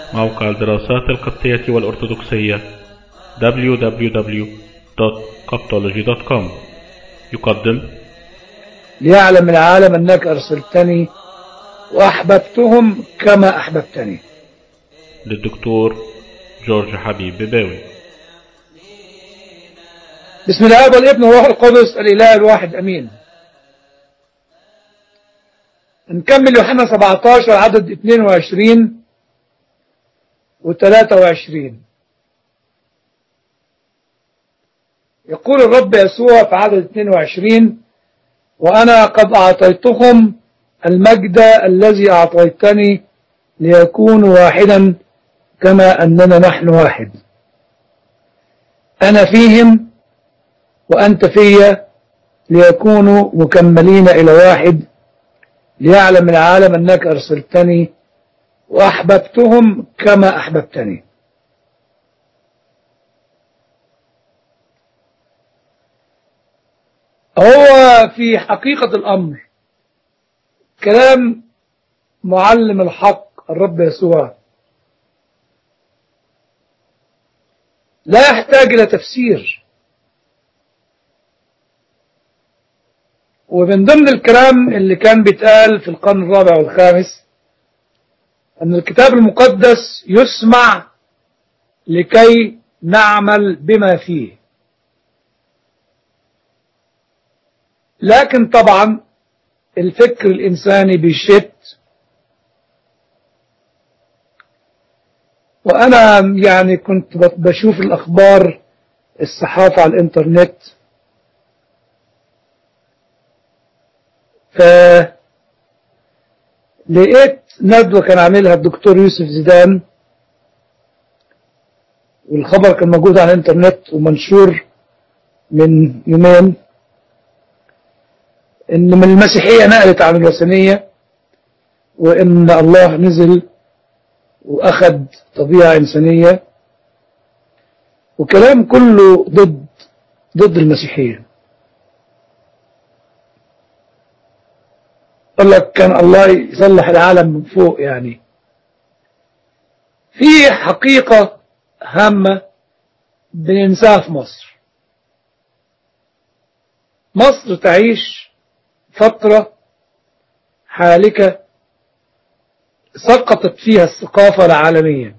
موقع الدراسات القبطية والأرثوذكسية www.coptology.com يقدم ليعلم العالم أنك أرسلتني وأحببتهم كما أحببتني للدكتور جورج حبيب بباوي بسم الله والابن والروح القدس الإله الواحد أمين نكمل يوحنا 17 عدد 22 و 23 يقول الرب يسوع في عدد 22 وأنا قد أعطيتهم المجد الذي أعطيتني ليكونوا واحدا كما أننا نحن واحد أنا فيهم وأنت فيا ليكونوا مكملين إلى واحد ليعلم العالم أنك أرسلتني وأحببتهم كما أحببتني هو في حقيقة الأمر كلام معلم الحق الرب يسوع لا يحتاج إلى تفسير ومن ضمن الكلام اللي كان بيتقال في القرن الرابع والخامس أن الكتاب المقدس يسمع لكي نعمل بما فيه لكن طبعا الفكر الإنساني بيشت وأنا يعني كنت بشوف الأخبار الصحافة على الإنترنت فلقيت ندوة كان عاملها الدكتور يوسف زيدان والخبر كان موجود على الإنترنت ومنشور من يومين إن من المسيحية نقلت عن الوثنية وإن الله نزل وأخذ طبيعة إنسانية وكلام كله ضد ضد المسيحية قال لك كان الله يصلح العالم من فوق يعني في حقيقة هامة بننساها في مصر مصر تعيش فترة حالكة سقطت فيها الثقافة العالمية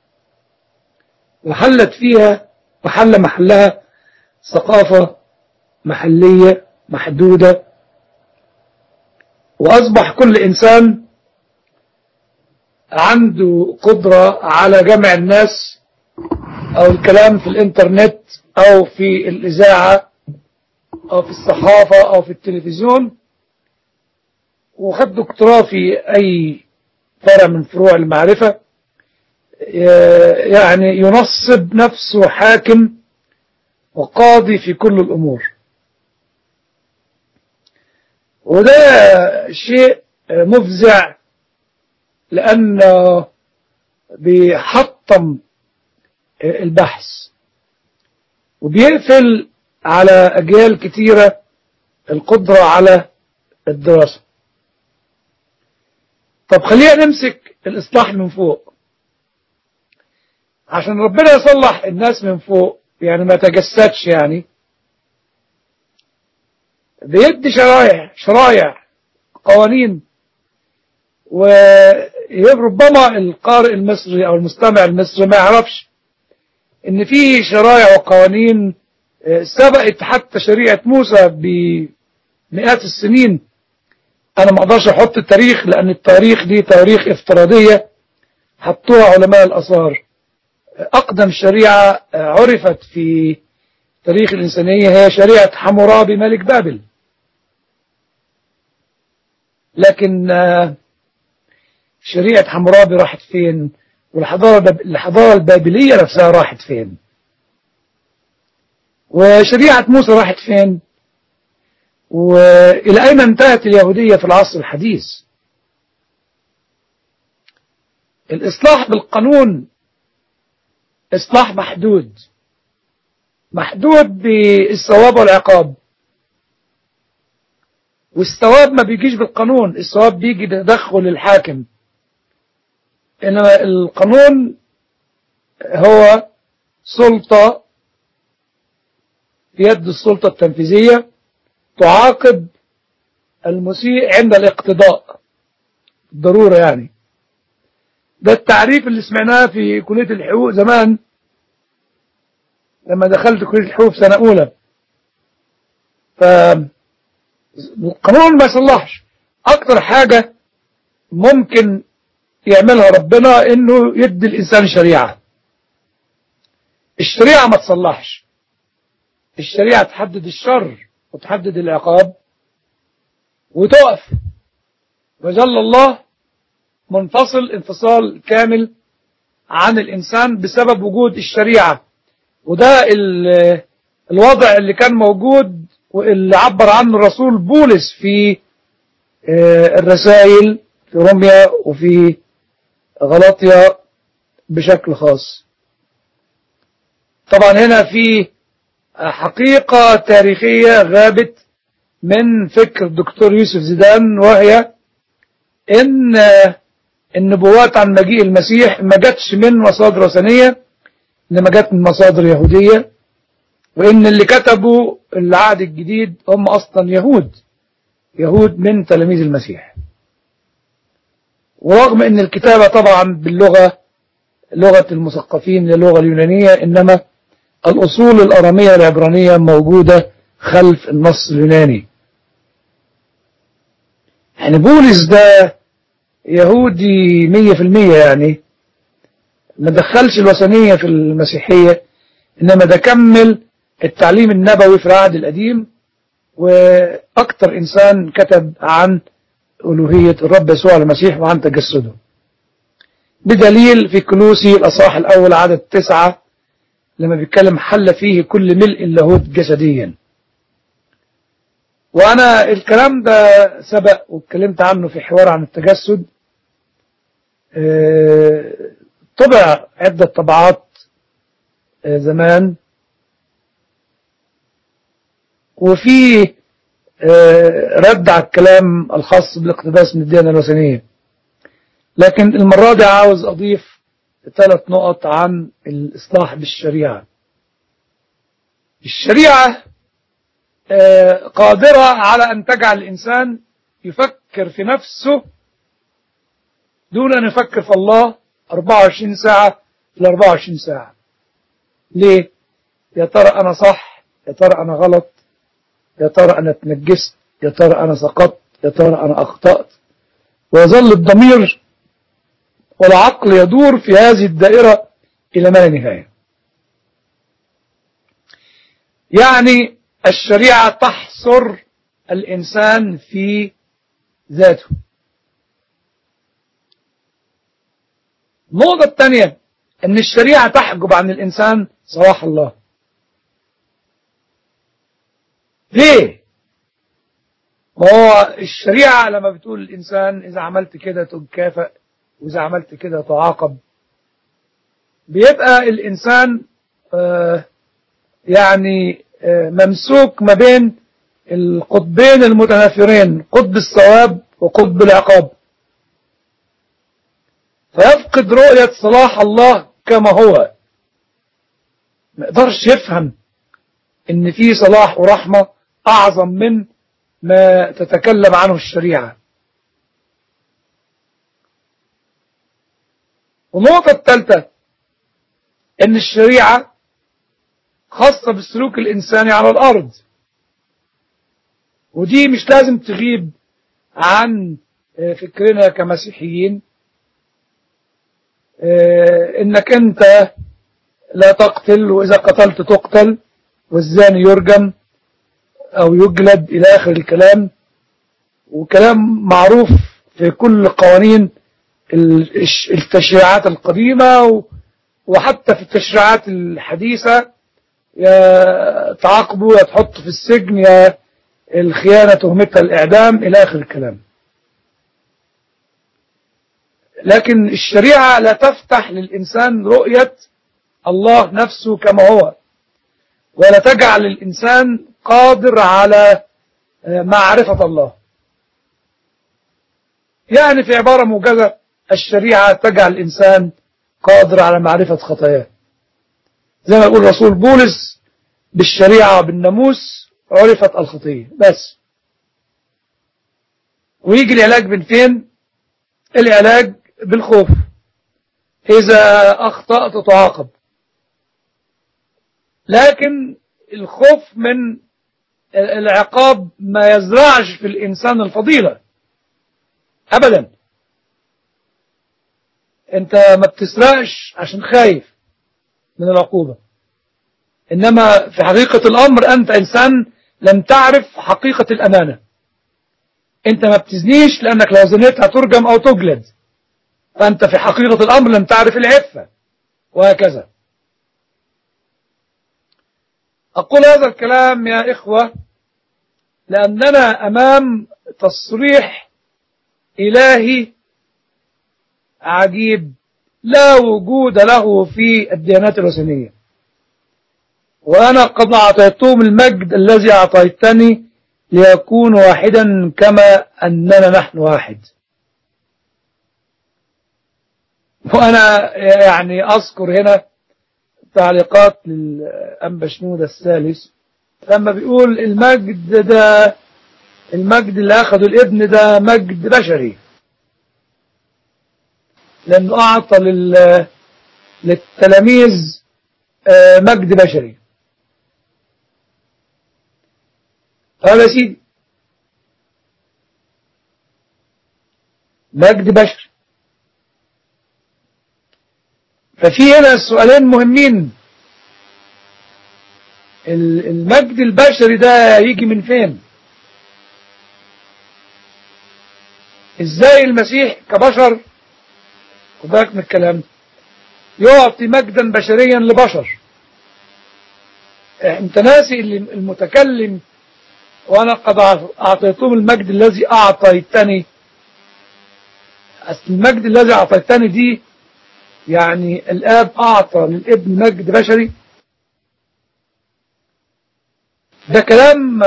وحلت فيها وحل محلها ثقافة محلية محدودة وأصبح كل إنسان عنده قدرة على جمع الناس أو الكلام في الإنترنت أو في الإذاعة أو في الصحافة أو في التلفزيون وخد دكتوراه في أي فرع من فروع المعرفة يعني ينصب نفسه حاكم وقاضي في كل الأمور وده شيء مفزع لأنه بيحطم البحث وبيقفل على أجيال كتيرة القدرة على الدراسة طب خلينا نمسك الإصلاح من فوق عشان ربنا يصلح الناس من فوق يعني ما تجسدش يعني بيدي شرايع شرايع قوانين وربما القارئ المصري او المستمع المصري ما يعرفش ان في شرايع وقوانين سبقت حتى شريعة موسى بمئات السنين انا ما اقدرش احط التاريخ لان التاريخ دي تواريخ افتراضية حطوها علماء الاثار اقدم شريعة عرفت في تاريخ الانسانية هي شريعة حمورابي ملك بابل لكن شريعة حمورابي راحت فين والحضارة الحضارة البابلية نفسها راحت فين وشريعة موسى راحت فين وإلى أين انتهت اليهودية في العصر الحديث الإصلاح بالقانون إصلاح محدود محدود بالثواب والعقاب والثواب ما بيجيش بالقانون الثواب بيجي بتدخل الحاكم إنما القانون هو سلطة يد السلطة التنفيذية تعاقب المسيء عند الاقتضاء ضرورة يعني ده التعريف اللي سمعناه في كلية الحقوق زمان لما دخلت كلية الحقوق في سنة أولى فالقانون ما يصلحش أكتر حاجة ممكن يعملها ربنا إنه يدي الإنسان شريعة الشريعة ما تصلحش الشريعة تحدد الشر وتحدد العقاب وتقف وجل الله منفصل انفصال كامل عن الإنسان بسبب وجود الشريعة وده الوضع اللي كان موجود واللي عبر عنه الرسول بولس في الرسائل في روميا وفي غلطيا بشكل خاص طبعا هنا في حقيقة تاريخية غابت من فكر الدكتور يوسف زيدان وهي ان النبوات عن مجيء المسيح ما جاتش من مصادر وثنية انما جت من مصادر يهودية وان اللي كتبوا العهد الجديد هم اصلا يهود يهود من تلاميذ المسيح ورغم ان الكتابة طبعا باللغة لغة المثقفين اللغة اليونانية انما الاصول الارامية العبرانية موجودة خلف النص اليوناني يعني بولس ده يهودي مية في المية يعني ما دخلش الوثنية في المسيحية إنما ده كمل التعليم النبوي في العهد القديم وأكثر إنسان كتب عن ألوهية الرب يسوع المسيح وعن تجسده بدليل في كلوسي الأصحاح الأول عدد تسعة لما بيتكلم حل فيه كل ملء اللاهوت جسديا وأنا الكلام ده سبق واتكلمت عنه في حوار عن التجسد طبع عدة طبعات زمان وفي رد على الكلام الخاص بالاقتباس من الديانة الوثنية لكن المرة دي عاوز أضيف ثلاث نقط عن الإصلاح بالشريعة الشريعة قادرة على أن تجعل الإنسان يفكر في نفسه دون أن يفكر في الله 24 ساعة في 24 ساعة ليه؟ يا ترى أنا صح يا ترى أنا غلط يا ترى أنا اتنجست يا ترى أنا سقطت يا ترى أنا أخطأت ويظل الضمير والعقل يدور في هذه الدائرة إلى ما لا نهاية يعني الشريعة تحصر الإنسان في ذاته النقطة الثانية أن الشريعة تحجب عن الإنسان صلاح الله ليه؟ ما هو الشريعة لما بتقول الإنسان إذا عملت كده تكافئ وإذا عملت كده تعاقب بيبقى الإنسان آه يعني آه ممسوك ما بين القطبين المتنافرين قطب الثواب وقطب العقاب فيفقد رؤية صلاح الله كما هو ما يقدرش يفهم ان في صلاح ورحمة اعظم من ما تتكلم عنه الشريعة والنقطة الثالثة ان الشريعة خاصة بالسلوك الانساني على الارض ودي مش لازم تغيب عن فكرنا كمسيحيين انك انت لا تقتل واذا قتلت تقتل والزاني يرجم او يجلد الى اخر الكلام وكلام معروف في كل قوانين التشريعات القديمة وحتى في التشريعات الحديثة يا تعاقبه يا تحط في السجن يا الخيانة تهمتها الإعدام إلى آخر الكلام لكن الشريعة لا تفتح للإنسان رؤية الله نفسه كما هو ولا تجعل الإنسان قادر على معرفة الله يعني في عبارة موجزة الشريعة تجعل الإنسان قادر على معرفة خطاياه زي ما يقول رسول بولس بالشريعة وبالناموس عرفت الخطية بس ويجي العلاج من فين العلاج بالخوف إذا أخطأت تعاقب لكن الخوف من العقاب ما يزرعش في الإنسان الفضيلة أبدا أنت ما بتسرقش عشان خايف من العقوبة إنما في حقيقة الأمر أنت إنسان لم تعرف حقيقة الأمانة أنت ما بتزنيش لأنك لو زنيت هترجم أو تجلد فأنت في حقيقة الأمر لم تعرف العفة وهكذا أقول هذا الكلام يا إخوة لأننا أمام تصريح إلهي عجيب لا وجود له في الديانات الوثنية وأنا قد أعطيتهم المجد الذي أعطيتني ليكون واحدا كما أننا نحن واحد وأنا يعني أذكر هنا تعليقات للأنبا شنودة الثالث لما بيقول المجد ده المجد اللي أخده الابن ده مجد بشري لأنه أعطى لل... للتلاميذ مجد بشري قال يا سيدي مجد بشري ففي هنا سؤالين مهمين المجد البشري ده يجي من فين ازاي المسيح كبشر خد بالك من الكلام يعطي مجدا بشريا لبشر انت ناسي المتكلم وانا قد اعطيتهم المجد الذي اعطيتني المجد الذي اعطيتني دي يعني الاب اعطى للابن مجد بشري ده كلام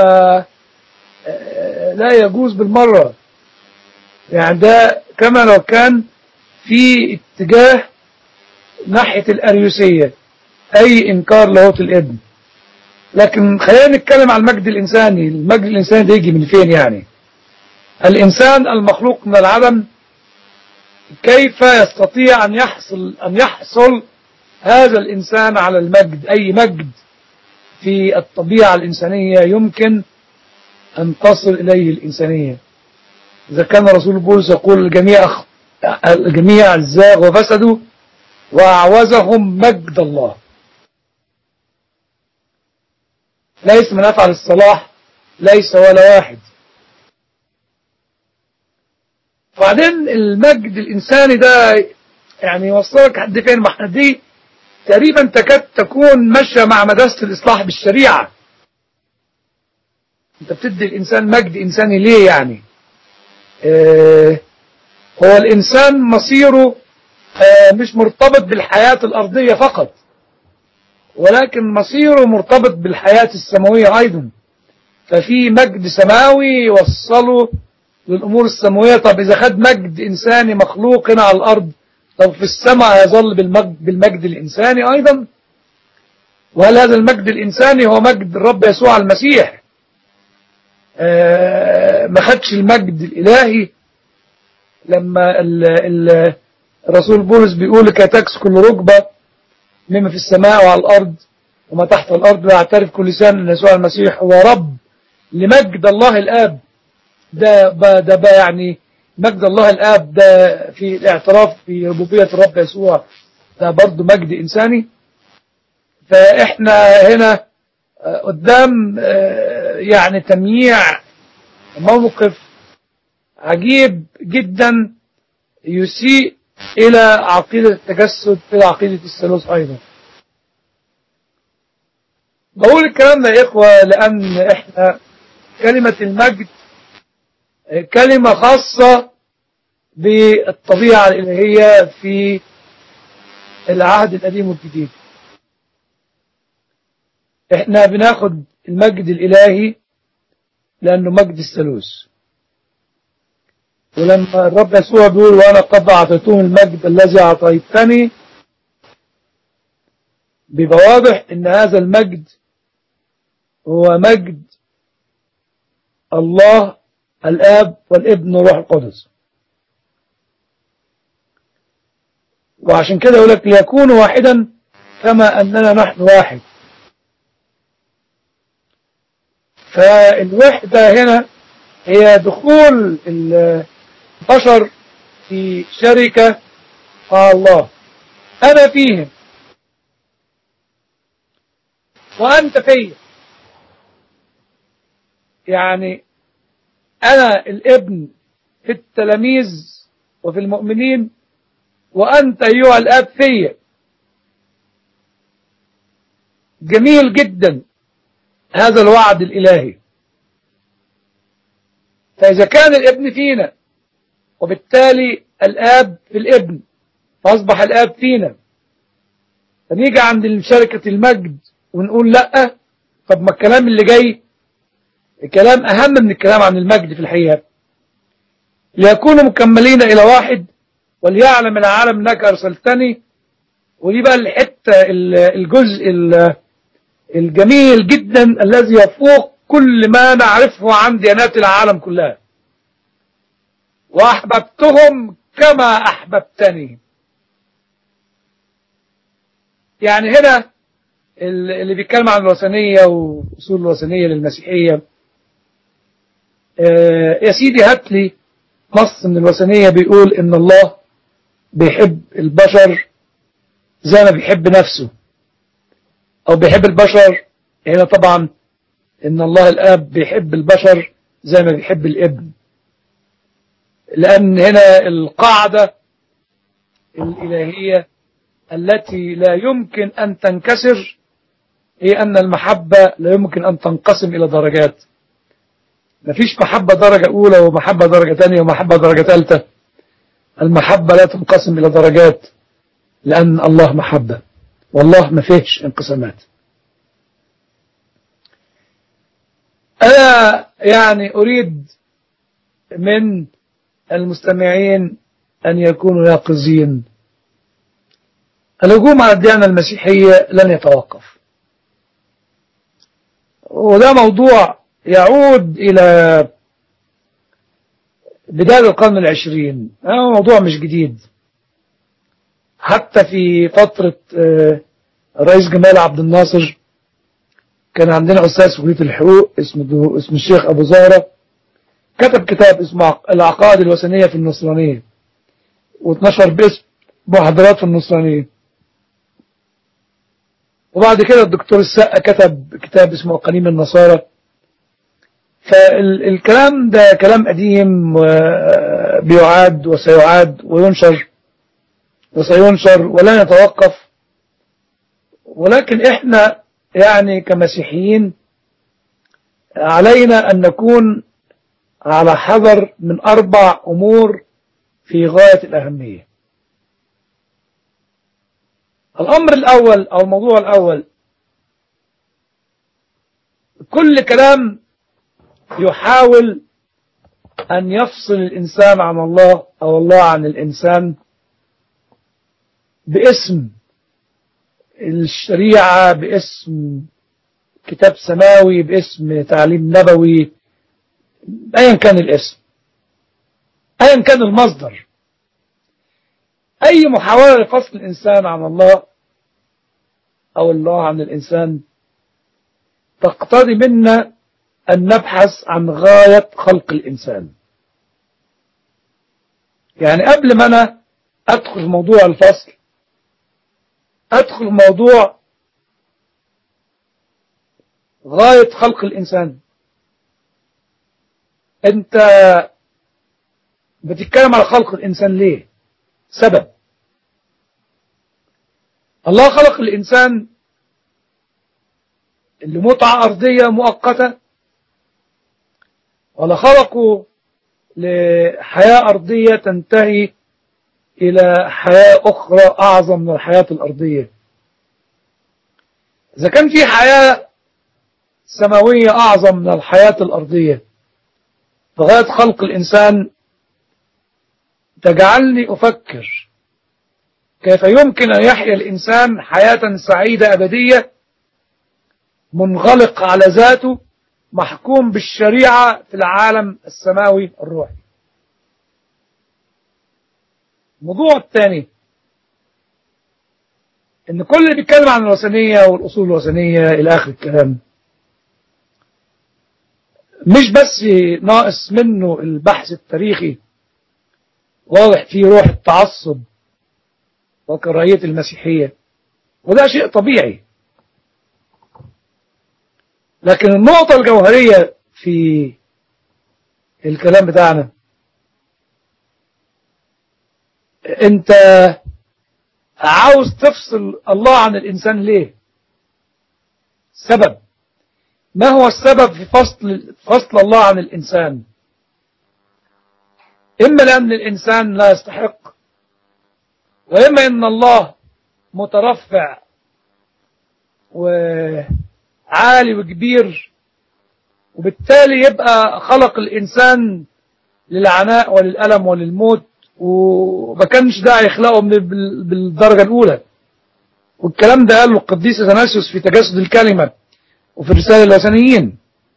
لا يجوز بالمرة يعني ده كما لو كان في اتجاه ناحية الأريوسية أي إنكار لاهوت الابن لكن خلينا نتكلم عن المجد الإنساني المجد الإنساني ده يجي من فين يعني الإنسان المخلوق من العدم كيف يستطيع أن يحصل أن يحصل هذا الإنسان على المجد أي مجد في الطبيعة الإنسانية يمكن أن تصل إليه الإنسانية إذا كان رسول بولس يقول الجميع أخ... الجميع زاغ وفسدوا وأعوزهم مجد الله ليس من أفعل الصلاح ليس ولا واحد وبعدين المجد الإنساني ده يعني يوصلك حد فين ما احنا دي تقريبا تكاد تكون ماشية مع مدرسة الإصلاح بالشريعة انت بتدي الإنسان مجد إنساني ليه يعني اه هو الإنسان مصيره اه مش مرتبط بالحياة الأرضية فقط ولكن مصيره مرتبط بالحياة السماوية أيضا ففي مجد سماوي يوصله للأمور السماوية طب إذا خد مجد إنساني مخلوق هنا على الأرض طب في السماء هيظل بالمجد, بالمجد الإنساني أيضا وهل هذا المجد الإنساني هو مجد الرب يسوع المسيح آه ما خدش المجد الإلهي لما ال ال الرسول بولس بيقول لك تكس كل ركبة مما في السماء وعلى الأرض وما تحت الأرض ويعترف كل لسان أن يسوع المسيح هو رب لمجد الله الآب ده ده بقى يعني مجد الله الآب ده في الاعتراف في ربوبية الرب يسوع ده برضه مجد إنساني فإحنا هنا قدام يعني تمييع موقف عجيب جدا يسيء إلى عقيدة التجسد إلى عقيدة الثالوث أيضا بقول الكلام ده يا إخوة لأن إحنا كلمة المجد كلمة خاصة بالطبيعة الإلهية في العهد القديم والجديد احنا بناخد المجد الإلهي لأنه مجد الثالوث ولما الرب يسوع بيقول وأنا قد أعطيتهم المجد الذي أعطيتني بيبقى واضح إن هذا المجد هو مجد الله الآب والابن والروح القدس وعشان كده يقول لك ليكونوا واحدا كما أننا نحن واحد فالوحدة هنا هي دخول البشر في شركة مع الله أنا فيهم وأنت فيا يعني أنا الابن في التلاميذ وفي المؤمنين وأنت أيها الآب فيا جميل جدا هذا الوعد الإلهي فإذا كان الابن فينا وبالتالي الآب في الابن فأصبح الآب فينا فنيجي عند شركة المجد ونقول لأ طب ما الكلام اللي جاي الكلام أهم من الكلام عن المجد في الحقيقة ليكونوا مكملين إلى واحد وليعلم العالم أنك أرسلتني ودي بقى الحتة الجزء الجميل جدا الذي يفوق كل ما نعرفه عن ديانات العالم كلها وأحببتهم كما أحببتني يعني هنا اللي بيتكلم عن الوثنية وأصول الوثنية للمسيحية يا سيدي هات لي نص من الوثنية بيقول إن الله بيحب البشر زي ما بيحب نفسه أو بيحب البشر هنا طبعا إن الله الآب بيحب البشر زي ما بيحب الابن لأن هنا القاعدة الإلهية التي لا يمكن أن تنكسر هي أن المحبة لا يمكن أن تنقسم إلى درجات مفيش محبة درجة أولى ومحبة درجة ثانية ومحبة درجة ثالثة المحبة لا تنقسم إلى درجات لأن الله محبة والله ما فيهش انقسامات أنا يعني أريد من المستمعين أن يكونوا يقظين الهجوم على الديانة المسيحية لن يتوقف وده موضوع يعود إلى بداية القرن العشرين هو موضوع مش جديد حتى في فترة الرئيس جمال عبد الناصر كان عندنا أستاذ في كلية الحقوق اسمه اسمه الشيخ أبو زهرة كتب كتاب اسمه العقائد الوثنية في النصرانية واتنشر باسم محاضرات في النصرانية وبعد كده الدكتور السقا كتب كتاب اسمه قليم النصارى فالكلام ده كلام قديم بيعاد وسيعاد وينشر وسينشر ولن يتوقف ولكن احنا يعني كمسيحيين علينا أن نكون على حذر من أربع أمور في غاية الأهمية الأمر الأول أو الموضوع الأول كل كلام يحاول أن يفصل الإنسان عن الله أو الله عن الإنسان باسم الشريعة باسم كتاب سماوي باسم تعليم نبوي أيا كان الاسم أيا كان المصدر أي محاولة لفصل الإنسان عن الله أو الله عن الإنسان تقتضي منا أن نبحث عن غاية خلق الإنسان يعني قبل ما أنا أدخل في موضوع الفصل أدخل في موضوع غاية خلق الإنسان أنت بتتكلم على خلق الإنسان ليه سبب الله خلق الإنسان لمتعة أرضية مؤقتة ولا خلقه لحياة أرضية تنتهي إلى حياة أخرى أعظم من الحياة الأرضية إذا كان في حياة سماوية أعظم من الحياة الأرضية فغاية خلق الإنسان تجعلني أفكر كيف يمكن أن يحيا الإنسان حياة سعيدة أبدية منغلق على ذاته محكوم بالشريعة في العالم السماوي الروحي الموضوع الثاني ان كل اللي بيتكلم عن الوثنية والاصول الوثنية الى اخر الكلام مش بس ناقص منه البحث التاريخي واضح فيه روح التعصب وكراهية المسيحية وده شيء طبيعي لكن النقطة الجوهرية في الكلام بتاعنا انت عاوز تفصل الله عن الإنسان ليه سبب ما هو السبب في فصل, فصل الله عن الإنسان إما لأن الإنسان لا يستحق وإما أن الله مترفع وعالي وكبير وبالتالي يبقى خلق الإنسان للعناء وللألم وللموت وما كانش داعي يخلقه بالدرجة الأولى والكلام ده قاله القديس اثناسيوس في تجسد الكلمة وفي رسالة الوثنيين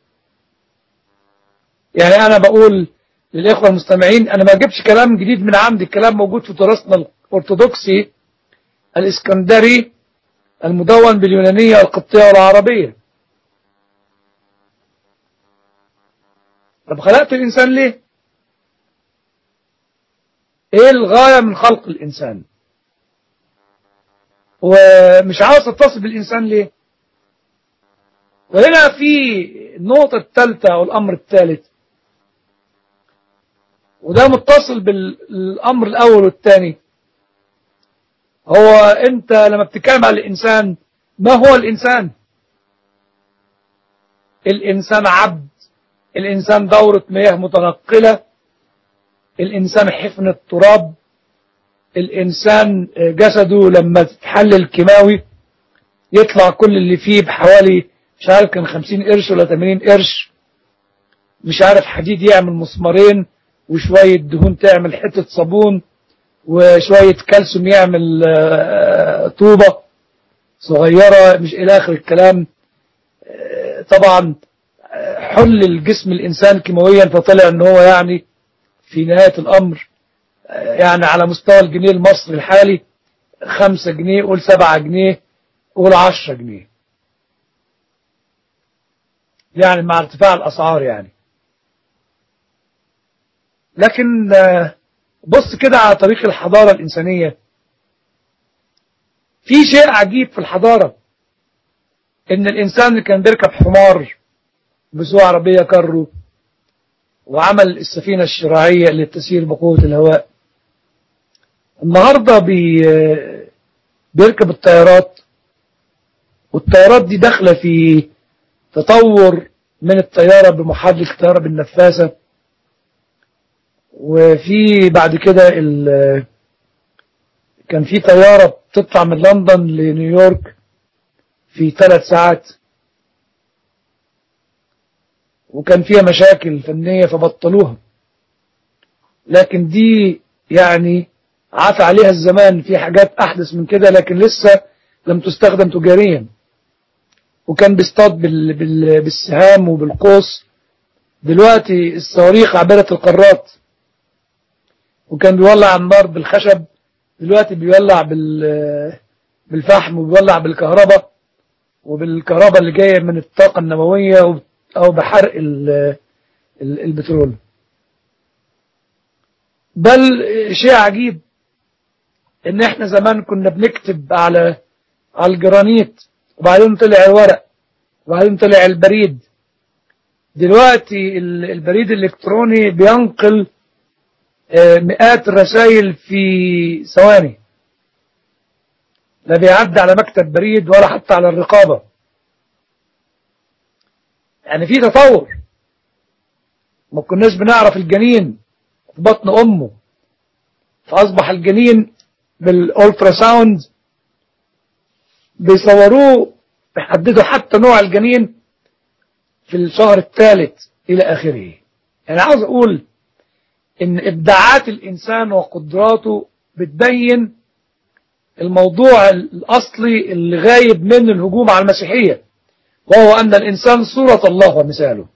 يعني أنا بقول للإخوة المستمعين أنا ما جبتش كلام جديد من عندي الكلام موجود في تراثنا الأرثوذكسي الإسكندري المدون باليونانية والقبطية والعربية طب خلقت الإنسان ليه؟ ايه الغاية من خلق الانسان ومش عاوز تتصل بالانسان ليه وهنا في النقطة الثالثة او الامر الثالث وده متصل بالامر الاول والثاني هو انت لما بتتكلم على الانسان ما هو الانسان الانسان عبد الانسان دورة مياه متنقلة الإنسان حفن التراب الإنسان جسده لما تتحلل كيماوي يطلع كل اللي فيه بحوالي مش عارف كان 50 قرش ولا 80 قرش مش عارف حديد يعمل مسمارين وشوية دهون تعمل حتة صابون وشوية كالسيوم يعمل طوبة صغيرة مش إلى آخر الكلام طبعا حل الجسم الإنسان كيماويا فطلع ان هو يعني في نهاية الأمر يعني على مستوى الجنيه المصري الحالي خمسة جنيه قول سبعة جنيه قول عشرة جنيه يعني مع ارتفاع الأسعار يعني لكن بص كده على طريق الحضارة الإنسانية في شيء عجيب في الحضارة إن الإنسان اللي كان بيركب حمار بسوق عربية كرو وعمل السفينة الشراعية اللي تسير بقوة الهواء النهاردة بي بيركب الطيارات والطيارات دي داخلة في تطور من الطيارة بمحرك الطيارة بالنفاسة وفي بعد كده كان في طيارة بتطلع من لندن لنيويورك في ثلاث ساعات وكان فيها مشاكل فنية فبطلوها لكن دي يعني عاف عليها الزمان في حاجات أحدث من كده لكن لسه لم تستخدم تجاريا وكان بيصطاد بال بال بالسهام وبالقوس دلوقتي الصواريخ عبارة القارات وكان بيولع النار بالخشب دلوقتي بيولع بال بالفحم وبيولع بالكهرباء وبالكهرباء اللي جاية من الطاقة النووية أو بحرق البترول بل شيء عجيب ان احنا زمان كنا بنكتب على على الجرانيت وبعدين طلع الورق وبعدين طلع البريد دلوقتي البريد الالكتروني بينقل مئات الرسائل في ثواني لا بيعدي على مكتب بريد ولا حتى على الرقابة يعني في تطور ما كناش بنعرف الجنين في بطن أمه فأصبح الجنين بالألترا ساوند بيصوروه بيحددوا حتى نوع الجنين في الشهر الثالث إلى آخره يعني عاوز أقول ان ابداعات الانسان وقدراته بتبين الموضوع الاصلي اللي غايب من الهجوم على المسيحيه وهو ان الانسان صوره الله ومثاله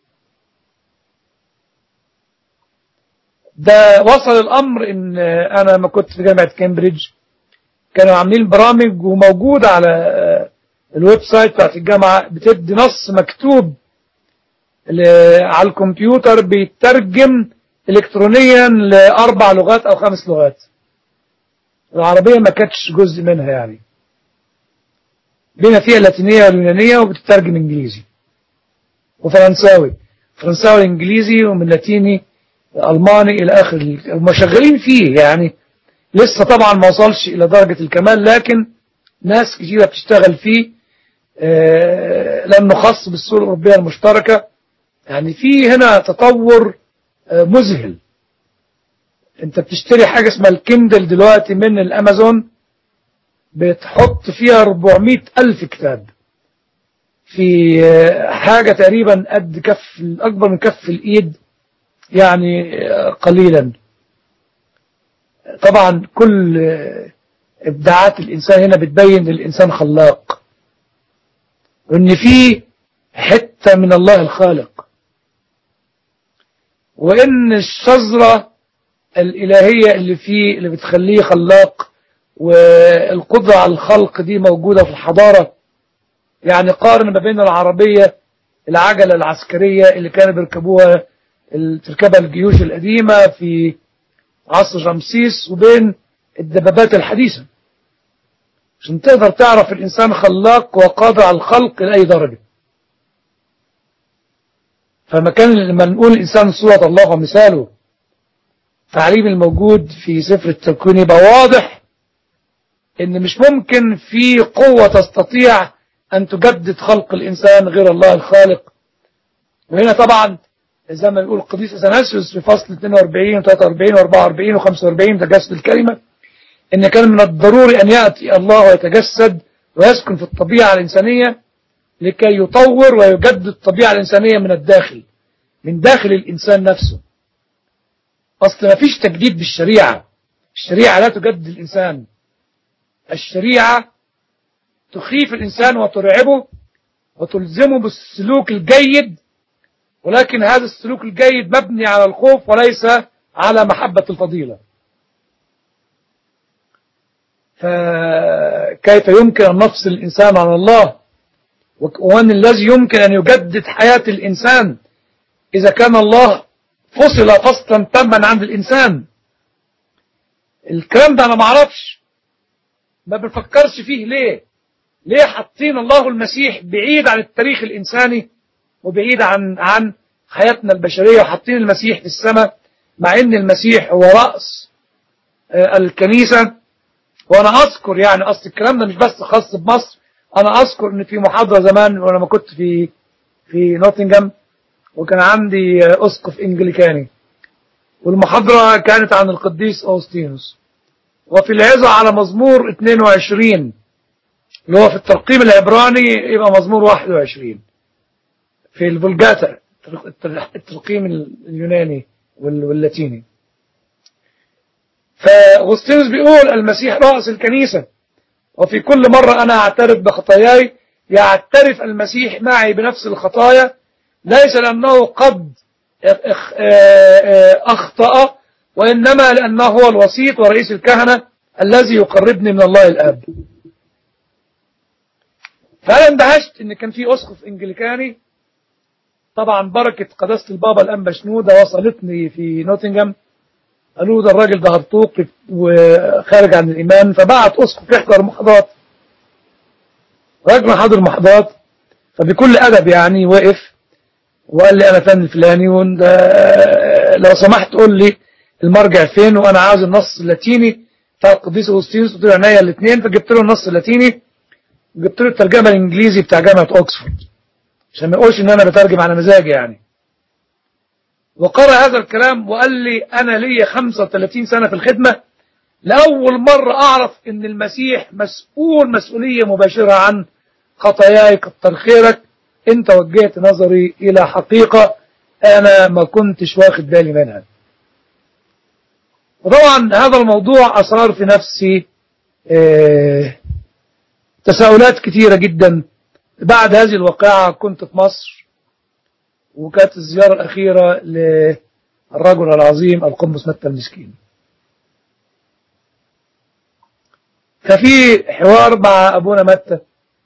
ده وصل الامر ان انا ما كنت في جامعه كامبريدج كانوا عاملين برامج وموجوده على الويب سايت بتاعت الجامعه بتدي نص مكتوب على الكمبيوتر بيترجم الكترونيا لاربع لغات او خمس لغات العربيه ما كانتش جزء منها يعني بما فيها اللاتينيه واليونانيه وبتترجم انجليزي وفرنساوي فرنساوي انجليزي ومن لاتيني الماني الى اخر هم شغالين فيه يعني لسه طبعا ما وصلش الى درجه الكمال لكن ناس كتيره بتشتغل فيه آه لانه خاص بالسوق الاوروبيه المشتركه يعني في هنا تطور آه مذهل انت بتشتري حاجه اسمها الكندل دلوقتي من الامازون بتحط فيها 400 الف كتاب في آه حاجه تقريبا قد كف اكبر من كف الايد يعني قليلا طبعا كل ابداعات الانسان هنا بتبين ان الانسان خلاق وان في حته من الله الخالق وان الشجره الالهيه اللي فيه اللي بتخليه خلاق والقدره على الخلق دي موجوده في الحضاره يعني قارن ما بين العربيه العجله العسكريه اللي كانوا بيركبوها تركبها الجيوش القديمة في عصر رمسيس وبين الدبابات الحديثة عشان تقدر تعرف الإنسان خلاق وقادر على الخلق لأي درجة فما كان لما نقول الإنسان صورة الله ومثاله تعليم الموجود في سفر التكوين يبقى واضح إن مش ممكن في قوة تستطيع أن تجدد خلق الإنسان غير الله الخالق وهنا طبعا زي ما بيقول القديس اثناسيوس في فصل 42 و43 و44 و45 تجسد الكلمه ان كان من الضروري ان ياتي الله ويتجسد ويسكن في الطبيعه الانسانيه لكي يطور ويجدد الطبيعه الانسانيه من الداخل من داخل الانسان نفسه اصل ما فيش تجديد بالشريعه الشريعه لا تجدد الانسان الشريعه تخيف الانسان وترعبه وتلزمه بالسلوك الجيد ولكن هذا السلوك الجيد مبني على الخوف وليس على محبة الفضيلة فكيف يمكن أن نفصل الإنسان عن الله ومن الذي يمكن أن يجدد حياة الإنسان إذا كان الله فصل فصلا تما عند الإنسان الكلام ده أنا معرفش ما بنفكرش فيه ليه ليه حاطين الله المسيح بعيد عن التاريخ الإنساني وبعيد عن عن حياتنا البشرية وحاطين المسيح في السماء مع ان المسيح هو رأس الكنيسة وانا اذكر يعني اصل الكلام ده مش بس خاص بمصر انا اذكر ان في محاضرة زمان وانا ما كنت في في نوتنغهام وكان عندي اسقف انجليكاني والمحاضرة كانت عن القديس اوستينوس وفي العظة على مزمور 22 اللي هو في الترقيم العبراني يبقى مزمور 21 في الفولجاتا الترقيم اليوناني واللاتيني فاغسطينوس بيقول المسيح رأس الكنيسة وفي كل مرة أنا أعترف بخطاياي يعترف المسيح معي بنفس الخطايا ليس لأنه قد أخطأ وإنما لأنه هو الوسيط ورئيس الكهنة الذي يقربني من الله الآب فأنا اندهشت إن كان في أسقف إنجليكاني طبعا بركة قداسة البابا الأنبا شنودة وصلتني في نوتنغهام قالوا ده الراجل ده هرطوق وخارج عن الإيمان فبعت أسقف يحضر محاضرات راجل حضر محاضرات فبكل أدب يعني وقف وقال لي أنا فن الفلاني لو سمحت قول لي المرجع فين وأنا عاوز النص اللاتيني بتاع القديس أغسطينوس قلت له عينيا الاثنين فجبت له النص اللاتيني وجبت له الترجمة الإنجليزي بتاع جامعة أوكسفورد عشان ما يقولش ان انا بترجم على مزاجي يعني وقرأ هذا الكلام وقال لي انا ليا 35 سنة في الخدمة لأول مرة اعرف ان المسيح مسؤول مسؤولية مباشرة عن خطاياي كتر خيرك انت وجهت نظري الى حقيقة انا ما كنتش واخد بالي منها وطبعا هذا الموضوع أثار في نفسي آه، تساؤلات كثيرة جدا بعد هذه الواقعة كنت في مصر وكانت الزيارة الأخيرة للرجل العظيم القنبس متى المسكين ففي حوار مع أبونا متى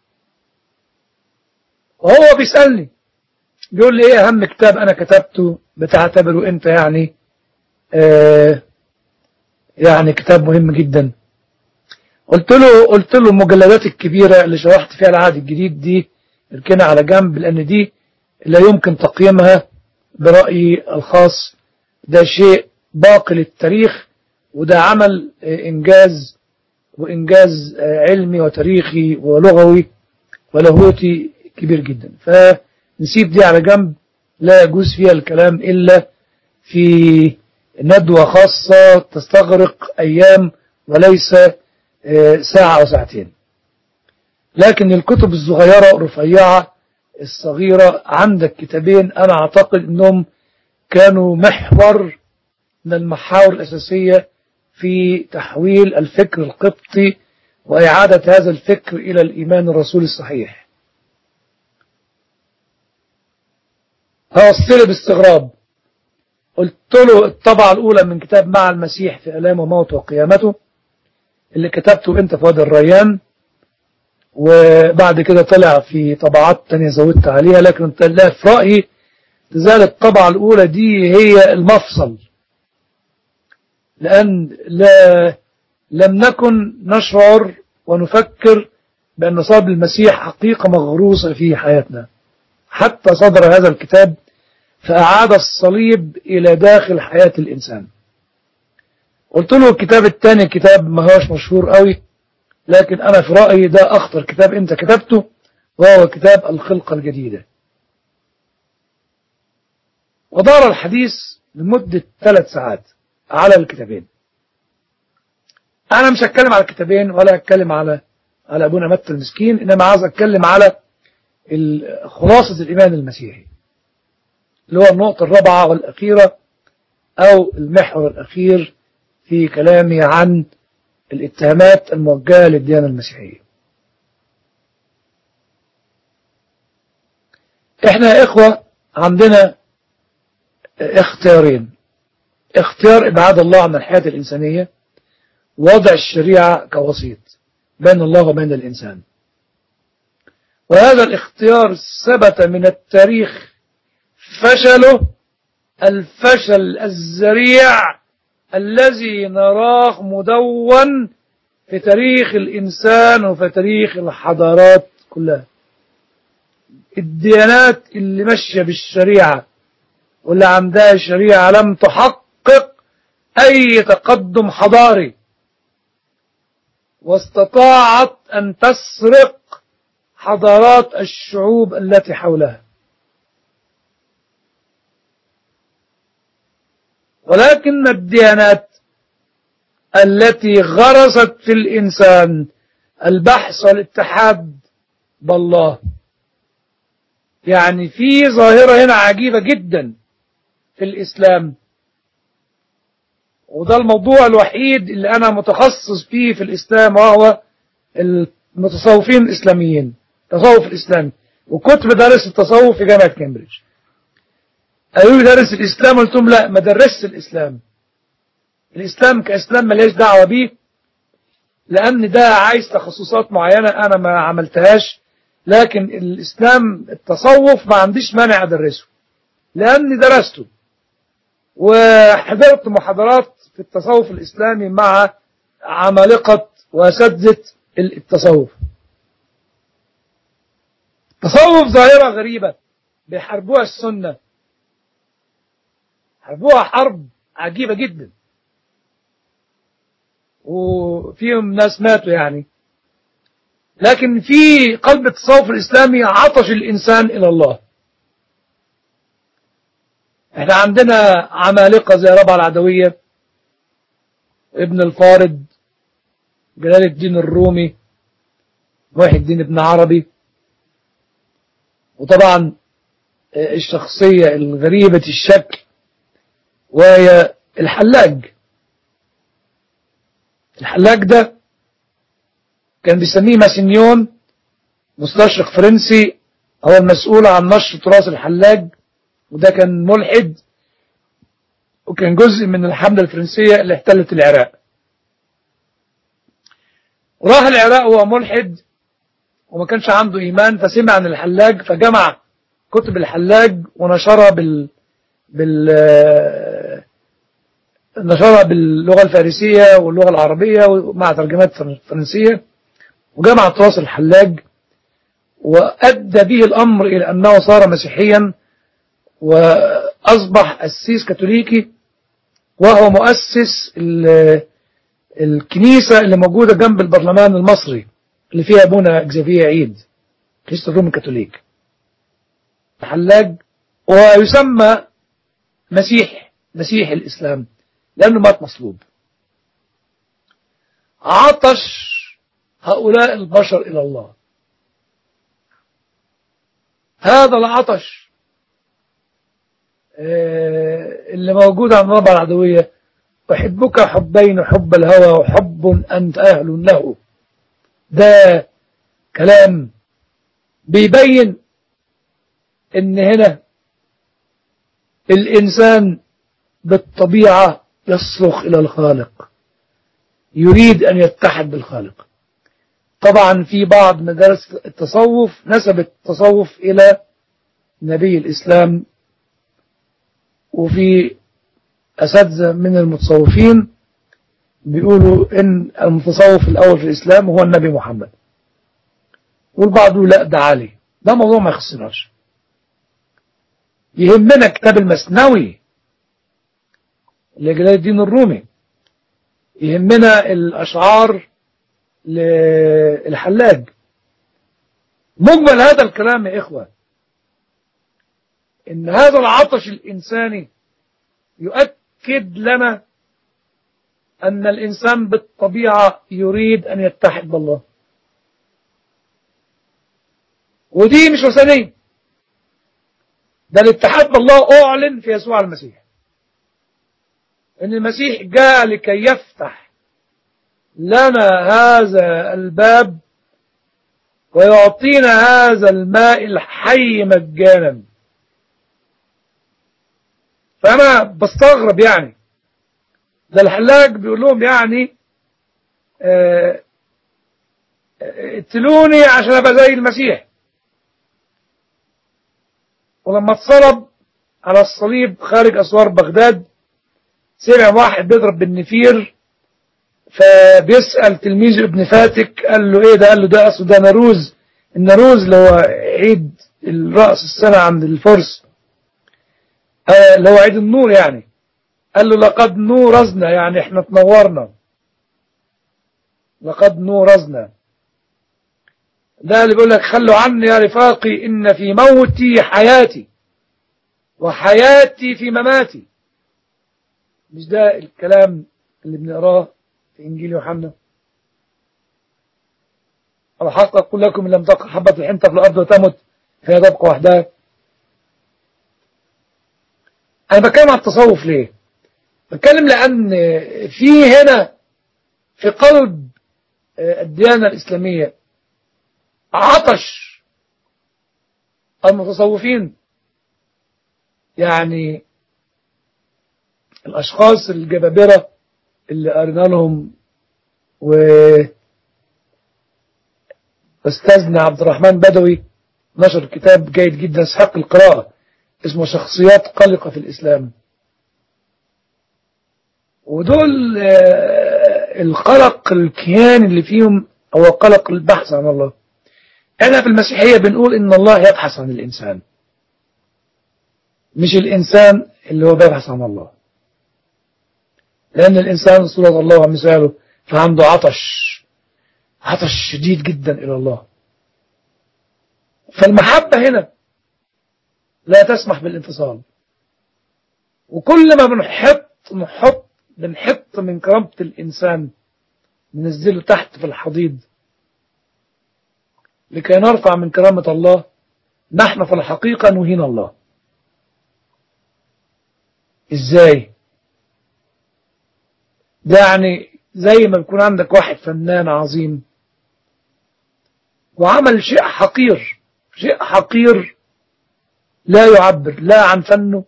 وهو بيسألني بيقول لي ايه اهم كتاب انا كتبته بتعتبره انت يعني آه يعني كتاب مهم جدا قلت له قلت له المجلدات الكبيرة اللي شرحت فيها العهد الجديد دي اركنها على جنب لان دي لا يمكن تقييمها برأيي الخاص ده شيء باقي للتاريخ وده عمل آه، انجاز وانجاز آه، علمي وتاريخي ولغوي ولاهوتي كبير جدا فنسيب دي على جنب لا يجوز فيها الكلام إلا في ندوة خاصة تستغرق أيام وليس آه، ساعة أو ساعتين لكن الكتب الصغيرة الرفيعة الصغيرة عندك كتابين أنا أعتقد أنهم كانوا محور من المحاور الأساسية في تحويل الفكر القبطي وإعادة هذا الفكر إلى الإيمان الرسولي الصحيح فوصل باستغراب قلت له الطبعة الأولى من كتاب مع المسيح في ألامه وموته وقيامته اللي كتبته أنت في وادي الريان وبعد كده طلع في طبعات تانية زودت عليها لكن انت لا في رأيي تزال الطبعة الأولى دي هي المفصل لأن لا لم نكن نشعر ونفكر بأن صلب المسيح حقيقة مغروسة في حياتنا حتى صدر هذا الكتاب فأعاد الصليب إلى داخل حياة الإنسان قلت له الكتاب الثاني كتاب ما هوش مشهور قوي لكن أنا في رأيي ده أخطر كتاب أنت كتبته وهو كتاب الخلقة الجديدة ودار الحديث لمدة ثلاث ساعات على الكتابين أنا مش هتكلم على الكتابين ولا هتكلم على على أبونا متى المسكين إنما عايز أتكلم على ال- خلاصة الإيمان المسيحي اللي هو النقطة الرابعة والأخيرة أو المحور الأخير في كلامي عن الاتهامات الموجهة للديانة المسيحية احنا يا إخوة عندنا اختيارين اختيار إبعاد الله عن الحياة الإنسانية ووضع الشريعة كوسيط بين الله وبين الإنسان وهذا الاختيار ثبت من التاريخ فشله الفشل الذريع الذي نراه مدون في تاريخ الإنسان وفي تاريخ الحضارات كلها الديانات اللي ماشية بالشريعة واللي عندها شريعة لم تحقق أي تقدم حضاري واستطاعت أن تسرق حضارات الشعوب التي حولها ولكن الديانات التي غرست في الإنسان البحث والاتحاد بالله يعني في ظاهرة هنا عجيبة جدا في الإسلام وده الموضوع الوحيد اللي أنا متخصص فيه في الإسلام وهو المتصوفين الإسلاميين التصوف الإسلامي وكنت بدرس التصوف في جامعة كامبريدج قالوا لي درس الإسلام قلت لهم لا ما درسش الإسلام الإسلام كإسلام ملياش دعوة بيه لأن ده عايز تخصصات معينة أنا ما عملتهاش لكن الإسلام التصوف ما عنديش مانع أدرسه لأني درسته وحضرت محاضرات في التصوف الإسلامي مع عمالقة وأساتذة التصوف تصوف ظاهرة غريبة بيحاربوها السنة حاربوها حرب عجيبة جدا وفيهم ناس ماتوا يعني لكن في قلب التصوف الإسلامي عطش الإنسان إلى الله احنا عندنا عمالقة زي ربع العدوية ابن الفارد جلال الدين الرومي محي الدين ابن عربي وطبعا الشخصية الغريبة الشكل وهي الحلاج الحلاج ده كان بيسميه ماسينيون مستشرق فرنسي هو المسؤول عن نشر تراث الحلاج وده كان ملحد وكان جزء من الحملة الفرنسية اللي احتلت العراق وراح العراق وهو ملحد وما كانش عنده إيمان فسمع عن الحلاج فجمع كتب الحلاج ونشرها بال بال نشرها باللغة الفارسية واللغة العربية مع ترجمات فرنسية وجمع التراث الحلاج وأدى به الأمر إلى أنه صار مسيحيا وأصبح أسيس كاثوليكي وهو مؤسس الكنيسة اللي موجودة جنب البرلمان المصري اللي فيها أبونا اكزافيا عيد كنيسة الروم الكاثوليك الحلاج ويسمى مسيح مسيح الإسلام لأنه مات مصلوب عطش هؤلاء البشر إلى الله هذا العطش اللي موجود عند الربع العدوية أحبك حبين حب الهوى وحب أنت أهل له ده كلام بيبين ان هنا الإنسان بالطبيعة يصرخ إلى الخالق يريد أن يتحد بالخالق طبعا في بعض مدارس التصوف نسبت التصوف إلى نبي الإسلام وفي أساتذة من المتصوفين بيقولوا إن المتصوف الأول في الإسلام هو النبي محمد والبعض يقول لا ده علي ده موضوع ما يخصناش يهمنا كتاب المسنوي لجلال الدين الرومي يهمنا الأشعار للحلاج مجمل هذا الكلام يا إخوة إن هذا العطش الإنساني يؤكد لنا أن الإنسان بالطبيعة يريد أن يتحد بالله ودي مش وثنية ده الاتحاد بالله أعلن في يسوع المسيح إن المسيح جاء لكي يفتح لنا هذا الباب ويعطينا هذا الماء الحي مجانا فأنا بستغرب يعني ده الحلاج بيقول لهم يعني اه اقتلوني عشان ابقى زي المسيح ولما اتصلب على الصليب خارج اسوار بغداد سمع واحد بيضرب بالنفير فبيسأل تلميذه ابن فاتك قال له ايه ده قال له ده اصله ده نروز النروز اللي هو عيد الرأس السنة عند الفرس آه اللي هو عيد النور يعني قال له لقد نورزنا يعني احنا تنورنا لقد نورزنا ده اللي بيقول لك خلوا عني يا رفاقي إن في موتي حياتي وحياتي في مماتي مش ده الكلام اللي بنقراه في إنجيل يوحنا الحق أقول لكم إن لم تقع حبة الحنطة في الأرض وتمت فهي تبقى وحدها أنا بتكلم عن التصوف ليه بتكلم لأن في هنا في قلب الديانة الإسلامية عطش المتصوفين يعني الأشخاص الجبابرة اللي قرينا لهم و أستاذنا عبد الرحمن بدوي نشر كتاب جيد جدا يستحق القراءة اسمه شخصيات قلقة في الإسلام ودول القلق الكيان اللي فيهم هو قلق البحث عن الله احنا في المسيحية بنقول ان الله يبحث عن الانسان مش الانسان اللي هو بيبحث عن الله لان الانسان صورة الله ومثاله فعنده عطش عطش شديد جدا الى الله فالمحبة هنا لا تسمح بالانفصال وكل ما بنحط نحط بنحط من كرامة الإنسان ننزله تحت في الحضيض لكي نرفع من كرامة الله نحن في الحقيقة نهين الله ده يعني زي ما بيكون عندك واحد فنان عظيم وعمل شيء حقير شيء حقير لا يعبر لا عن فنه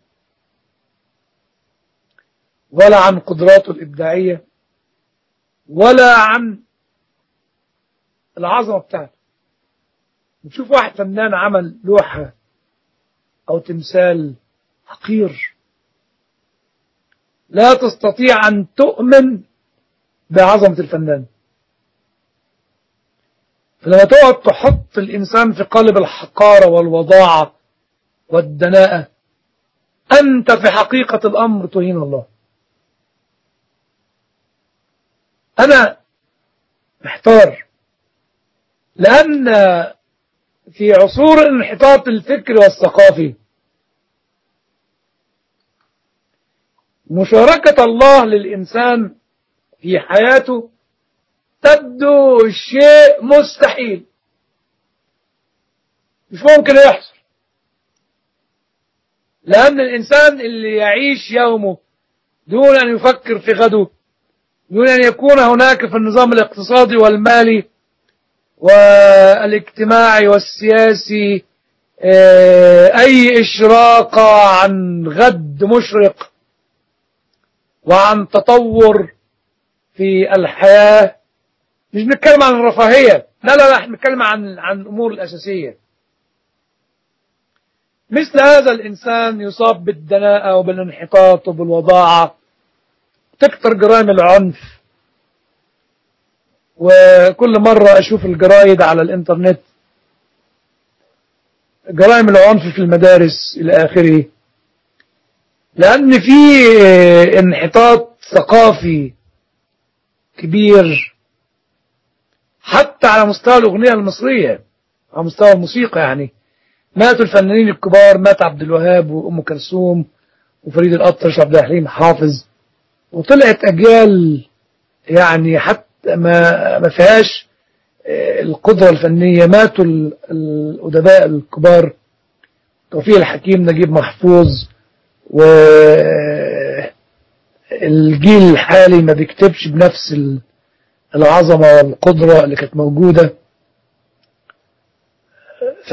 ولا عن قدراته الإبداعية ولا عن العظمة بتاعته نشوف واحد فنان عمل لوحة أو تمثال حقير لا تستطيع أن تؤمن بعظمة الفنان فلما تقعد تحط الإنسان في قالب الحقارة والوضاعة والدناءة أنت في حقيقة الأمر تهين الله أنا محتار لأن في عصور الانحطاط الفكري والثقافي مشاركة الله للإنسان في حياته تبدو شيء مستحيل مش ممكن يحصل لأن الإنسان اللي يعيش يومه دون أن يفكر في غده دون أن يكون هناك في النظام الاقتصادي والمالي والاجتماعي والسياسي أي إشراقة عن غد مشرق وعن تطور في الحياة مش بنتكلم عن الرفاهية لا لا لا احنا بنتكلم عن عن الأمور الأساسية مثل هذا الإنسان يصاب بالدناءة وبالانحطاط وبالوضاعة تكثر جرائم العنف وكل مرة أشوف الجرايد على الإنترنت جرائم العنف في المدارس إلى آخره لأن في انحطاط ثقافي كبير حتى على مستوى الأغنية المصرية على مستوى الموسيقى يعني ماتوا الفنانين الكبار مات عبد الوهاب وأم كلثوم وفريد الأطرش وعبد الحليم حافظ وطلعت أجيال يعني حتى ما ما فيهاش القدرة الفنية ماتوا الأدباء الكبار توفيق الحكيم نجيب محفوظ والجيل الحالي ما بيكتبش بنفس العظمة والقدرة اللي كانت موجودة ف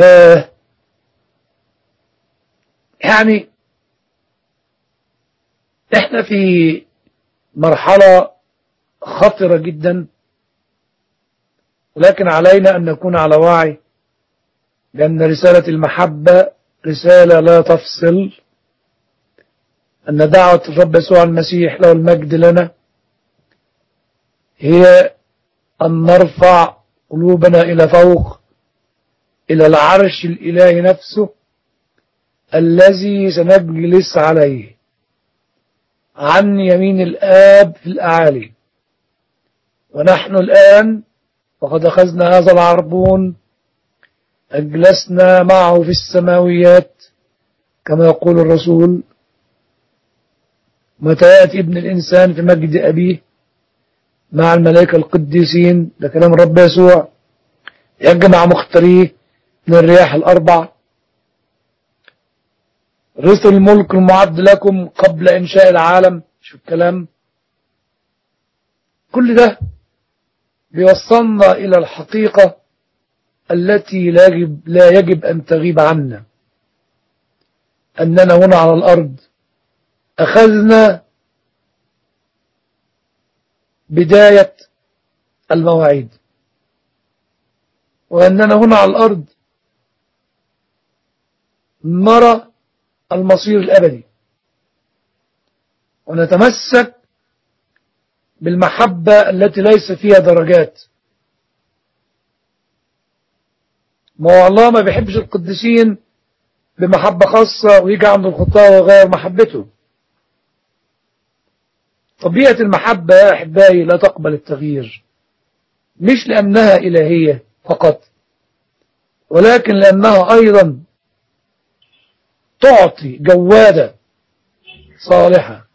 يعني احنا في مرحلة خطرة جدا ولكن علينا أن نكون على وعي لأن رسالة المحبة رسالة لا تفصل أن دعوة الرب يسوع المسيح له المجد لنا هي أن نرفع قلوبنا إلى فوق إلى العرش الإلهي نفسه الذي سنجلس عليه عن يمين الآب في الأعالي ونحن الآن وقد أخذنا هذا العربون أجلسنا معه في السماويات كما يقول الرسول متى يأتي ابن الإنسان في مجد أبيه مع الملائكة القديسين ده كلام الرب يسوع يجمع مختاريه من الرياح الأربع رسل الملك المعد لكم قبل إنشاء العالم شو الكلام كل ده بيوصلنا إلى الحقيقة التي لا يجب, لا يجب أن تغيب عنا أننا هنا على الأرض أخذنا بداية المواعيد وأننا هنا على الأرض نرى المصير الأبدي ونتمسك بالمحبة التي ليس فيها درجات ما هو الله ما بيحبش القديسين بمحبة خاصة ويجي عند الخطاة ويغير محبته طبيعة المحبة يا أحبائي لا تقبل التغيير مش لأنها إلهية فقط ولكن لأنها أيضا تعطي جوادة صالحة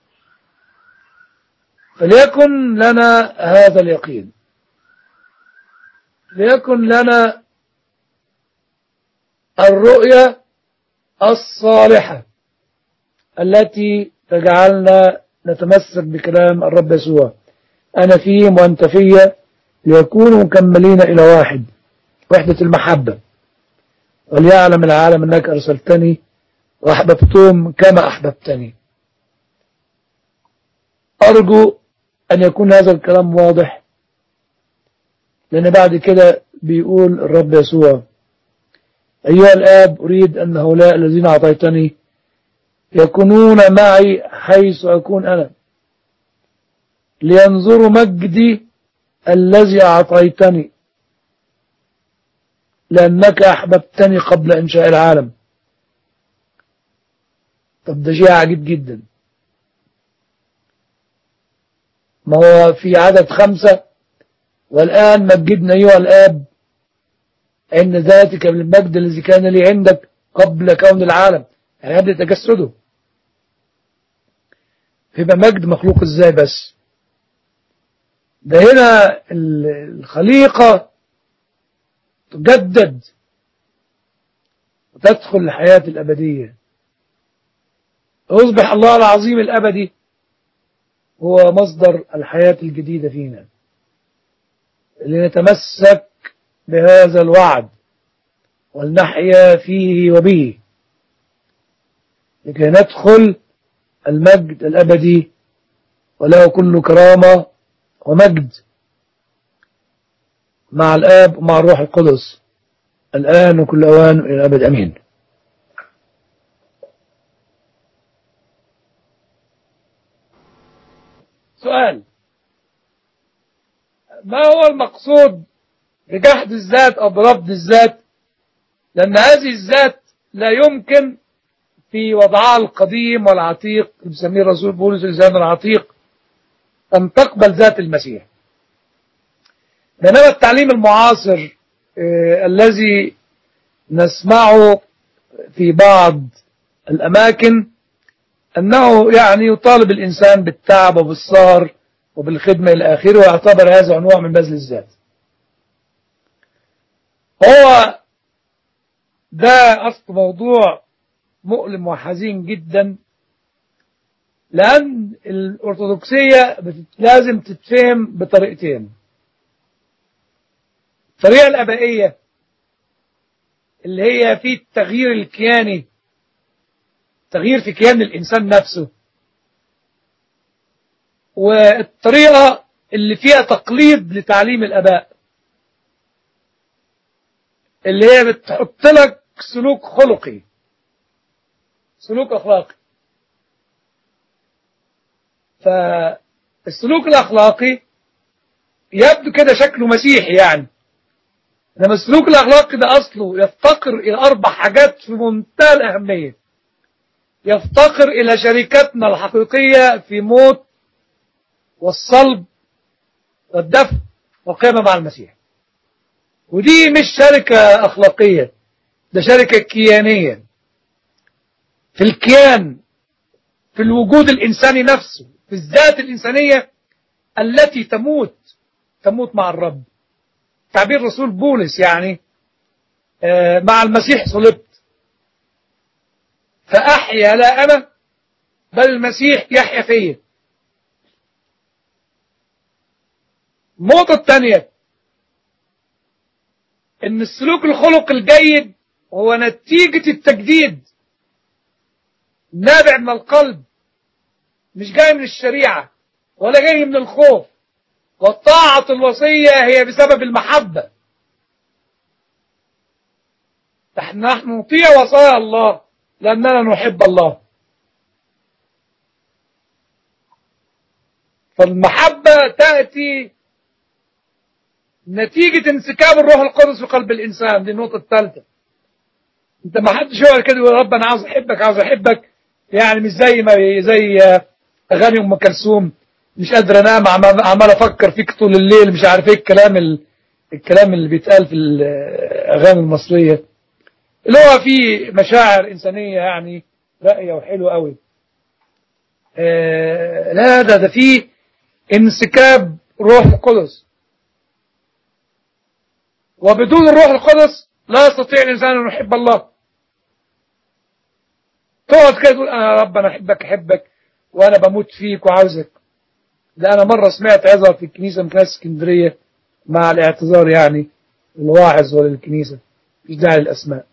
فليكن لنا هذا اليقين ليكن لنا الرؤية الصالحة التي تجعلنا نتمسك بكلام الرب يسوع أنا فيهم وأنت فيا ليكونوا مكملين إلى واحد وحدة المحبة وليعلم العالم أنك أرسلتني وأحببتهم كما أحببتني أرجو أن يكون هذا الكلام واضح لأن بعد كده بيقول الرب يسوع أيها الآب أريد أن هؤلاء الذين أعطيتني يكونون معي حيث أكون أنا لينظروا مجدي الذي أعطيتني لأنك أحببتني قبل إنشاء العالم طب ده شيء عجيب جدا ما هو في عدد خمسة والآن مجدنا أيها الآب عند ذاتك بالمجد الذي كان لي عندك قبل كون العالم يعني قبل تجسده يبقى مجد مخلوق ازاي بس ده هنا الخليقة تجدد وتدخل الحياة الأبدية يصبح الله العظيم الأبدي هو مصدر الحياة الجديدة فينا لنتمسك بهذا الوعد ولنحيا فيه وبه لكي ندخل المجد الأبدي وله كل كرامة ومجد مع الآب ومع الروح القدس الآن وكل أوان إلى الأبد أمين سؤال ما هو المقصود بجحد الذات أو برفض الذات لأن هذه الذات لا يمكن في وضعها القديم والعتيق بيسميه الرسول بولس الإنسان العتيق أن تقبل ذات المسيح بينما التعليم المعاصر آه الذي نسمعه في بعض الأماكن أنه يعني يطالب الإنسان بالتعب وبالسهر وبالخدمة إلى آخره ويعتبر هذا أنواع من بذل الذات هو ده أصل موضوع مؤلم وحزين جدا لأن الأرثوذكسية لازم تتفهم بطريقتين الطريقة الأبائية اللي هي في التغيير الكياني تغيير في كيان الإنسان نفسه والطريقة اللي فيها تقليد لتعليم الآباء اللي هي بتحط لك سلوك خلقي سلوك أخلاقي فالسلوك الأخلاقي يبدو كده شكله مسيحي يعني إنما السلوك الأخلاقي ده أصله يفتقر إلى أربع حاجات في منتهى الأهمية يفتقر إلى شركتنا الحقيقية في موت والصلب والدفن والقيامة مع المسيح ودي مش شركة أخلاقية ده شركة كيانية في الكيان في الوجود الإنساني نفسه في الذات الإنسانية التي تموت تموت مع الرب تعبير رسول بولس يعني مع المسيح صلبت فأحيا لا أنا بل المسيح يحيا فيا النقطة الثانية ان السلوك الخلق الجيد هو نتيجة التجديد نابع من القلب مش جاي من الشريعة ولا جاي من الخوف والطاعة الوصية هي بسبب المحبة نحن نطيع وصايا الله لأننا نحب الله فالمحبة تأتي نتيجة انسكاب الروح القدس في قلب الإنسان دي النقطة الثالثة انت ما حدش يقول كده يقول رب انا عاوز احبك عاوز احبك يعني مش زي ما زي اغاني ام كلثوم مش قادر انام عمال افكر فيك طول الليل مش عارف ايه الكلام ال... الكلام اللي بيتقال في الاغاني المصريه اللي هو فيه مشاعر انسانيه يعني راقيه وحلوه قوي آه لا ده ده فيه انسكاب روح القدس وبدون الروح القدس لا يستطيع الإنسان أن يحب الله تقعد كده تقول أنا يا رب أنا أحبك أحبك وأنا بموت فيك وعاوزك ده أنا مرة سمعت عظة في الكنيسة من كنيسة اسكندرية مع الاعتذار يعني للواعظ وللكنيسة مش داعي للأسماء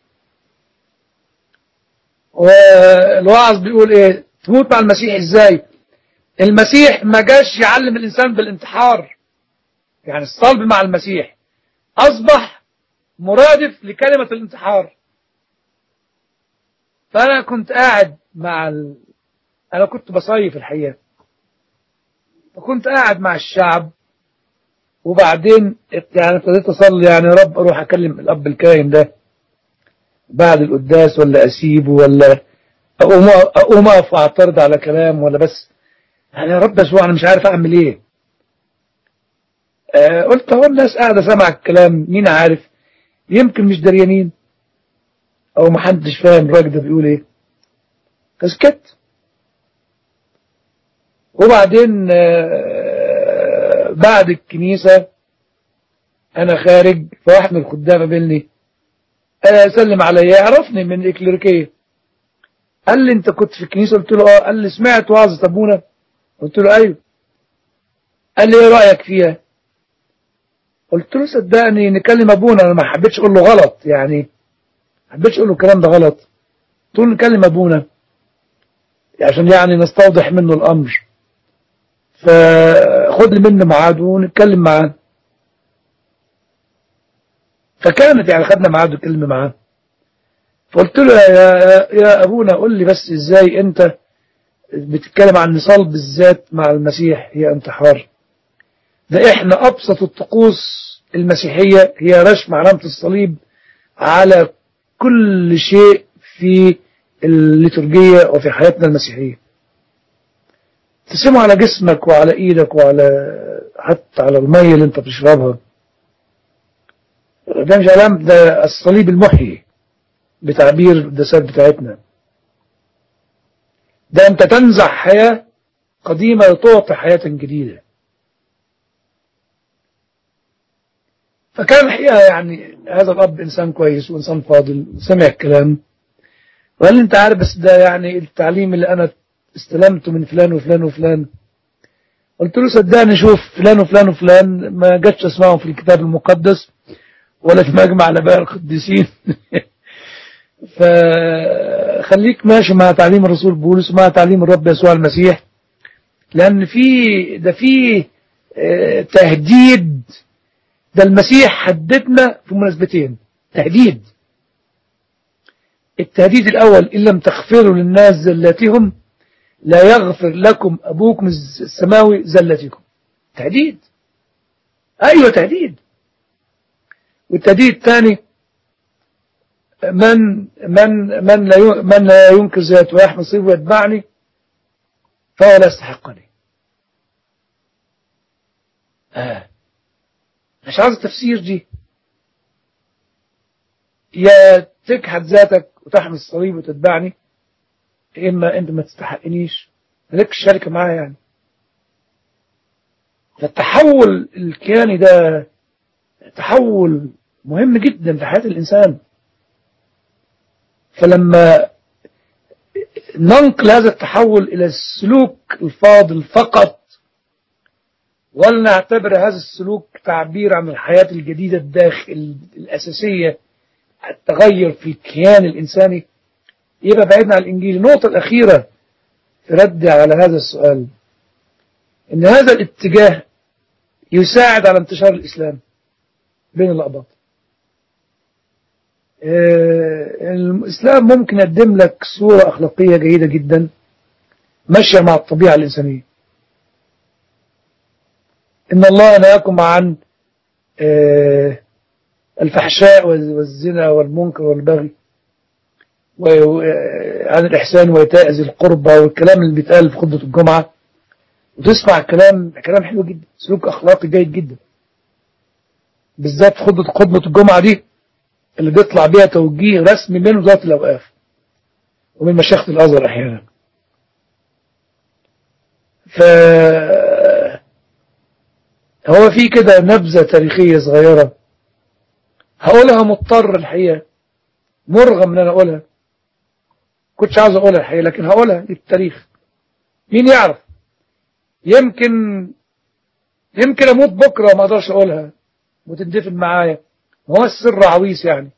والواعظ بيقول إيه تموت مع المسيح إزاي المسيح ما جاش يعلم الإنسان بالانتحار يعني الصلب مع المسيح أصبح مرادف لكلمة الانتحار فأنا كنت قاعد مع ال... أنا كنت بصيف الحقيقة فكنت قاعد مع الشعب وبعدين يعني ابتديت أصلي يعني يا رب أروح أكلم الأب الكاهن ده بعد القداس ولا أسيبه ولا أقوم أقوم أقف وأعترض على كلام ولا بس يعني يا رب أسبوع أنا مش عارف أعمل إيه آه قلت هو الناس قاعدة سامعة الكلام مين عارف يمكن مش دريانين او محدش فاهم الراجل ده بيقول ايه فسكت وبعدين آه بعد الكنيسة انا خارج فواحد من الخدام قابلني آه سلم عليا يعرفني من الإكليريكية قال لي انت كنت في الكنيسة قلت له اه قال لي سمعت وعظة ابونا قلت له ايوه قال لي ايه رأيك فيها قلت له صدقني نكلم ابونا انا ما حبيتش اقول له غلط يعني ما حبيتش اقول له الكلام ده غلط قلت له نكلم ابونا عشان يعني نستوضح منه الامر فخد لي منه ميعاد ونتكلم معاه فكانت يعني خدنا ميعاد ونتكلم معاه فقلت له يا, يا ابونا قول لي بس ازاي انت بتتكلم عن صلب الذات مع المسيح هي انتحار ده احنا ابسط الطقوس المسيحية هي رسم علامة الصليب على كل شيء في الليتورجية وفي حياتنا المسيحية تسمع على جسمك وعلى ايدك وعلى حتى على المية اللي انت بتشربها ده مش علامة ده الصليب المحيي بتعبير الدسات بتاعتنا ده انت تنزع حياة قديمة لتعطي حياة جديدة فكان الحقيقة يعني هذا الأب إنسان كويس وإنسان فاضل سمع الكلام وقال لي أنت عارف بس ده يعني التعليم اللي أنا استلمته من فلان وفلان وفلان قلت له صدقني شوف فلان وفلان وفلان ما جاتش اسمائهم في الكتاب المقدس ولا في مجمع الآباء القديسين فخليك ماشي مع تعليم الرسول بولس ومع تعليم الرب يسوع المسيح لأن في ده في تهديد ده المسيح حددنا في مناسبتين تهديد التهديد الأول إن لم تغفروا للناس زلاتهم لا يغفر لكم أبوكم السماوي زلتكم تهديد أيوة تهديد والتهديد الثاني من من من لا من لا ينكر ذاته ويحمل صيب ويتبعني فهو لا يستحقني آه. مش عايز التفسير دي يا تجحد ذاتك وتحمل الصليب وتتبعني إما أنت ما تستحقنيش مالكش شركة معايا يعني فالتحول الكياني ده تحول مهم جدا في حياة الإنسان فلما ننقل هذا التحول إلى السلوك الفاضل فقط ولنعتبر هذا السلوك تعبير عن الحياة الجديدة الداخل الأساسية التغير في الكيان الإنساني يبقى بعيدنا عن الإنجيل النقطة الأخيرة في رد على هذا السؤال إن هذا الاتجاه يساعد على انتشار الإسلام بين الأقباط الإسلام ممكن يقدم لك صورة أخلاقية جيدة جدا ماشية مع الطبيعة الإنسانية إن الله نهاكم عن الفحشاء والزنا والمنكر والبغي عن الإحسان وإيتاء ذي القربى والكلام اللي بيتقال في خطبة الجمعة وتسمع الكلام كلام حلو جدا سلوك أخلاقي جيد جدا بالذات خطبة خطبة الجمعة دي اللي بيطلع بيها توجيه رسمي من وزارة الأوقاف ومن مشيخة الأزهر أحيانا ف هو في كده نبذة تاريخية صغيرة هقولها مضطر الحقيقة مرغم ان انا اقولها كنتش عاوز اقولها الحقيقة لكن هقولها للتاريخ مين يعرف يمكن يمكن اموت بكره وما اقدرش اقولها وتندفن معايا هو السر عويس يعني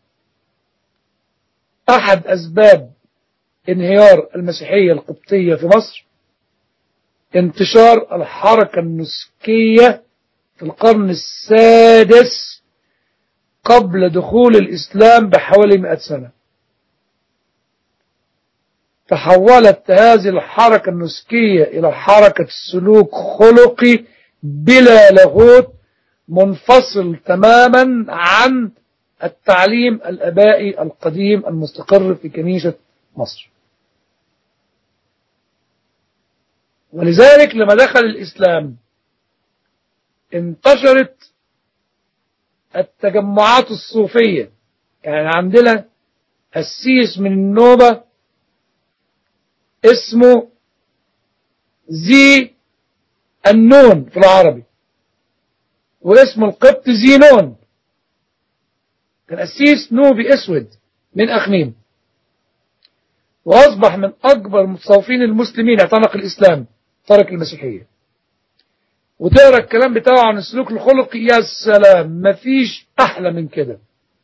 احد اسباب انهيار المسيحيه القبطيه في مصر انتشار الحركه النسكيه في القرن السادس قبل دخول الاسلام بحوالي 100 سنه تحولت هذه الحركة النسكية إلى حركة سلوك خلقي بلا لاهوت منفصل تماما عن التعليم الأبائي القديم المستقر في كنيسة مصر ولذلك لما دخل الإسلام انتشرت التجمعات الصوفية يعني عندنا السيس من النوبة اسمه زي النون في العربي واسم القبط زينون كان قسيس نوبي اسود من اخميم واصبح من اكبر المتصوفين المسلمين اعتنق الاسلام ترك المسيحيه وتقرا الكلام بتاعه عن السلوك الخلقي يا سلام مفيش احلى من كده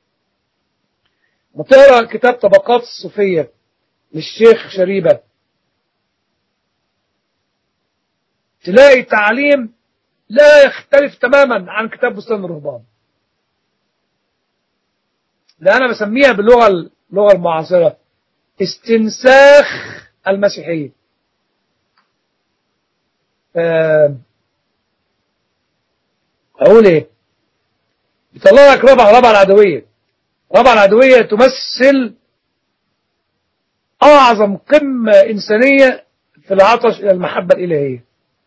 وتقرا كتاب طبقات الصوفيه للشيخ شريبه تلاقي تعليم لا يختلف تماما عن كتاب بستان الرهبان ده انا بسميها باللغه اللغه المعاصره استنساخ المسيحيه اقول ايه بيطلع لك ربع ربع العدويه ربع العدويه تمثل اعظم قمه انسانيه في العطش الى المحبه الالهيه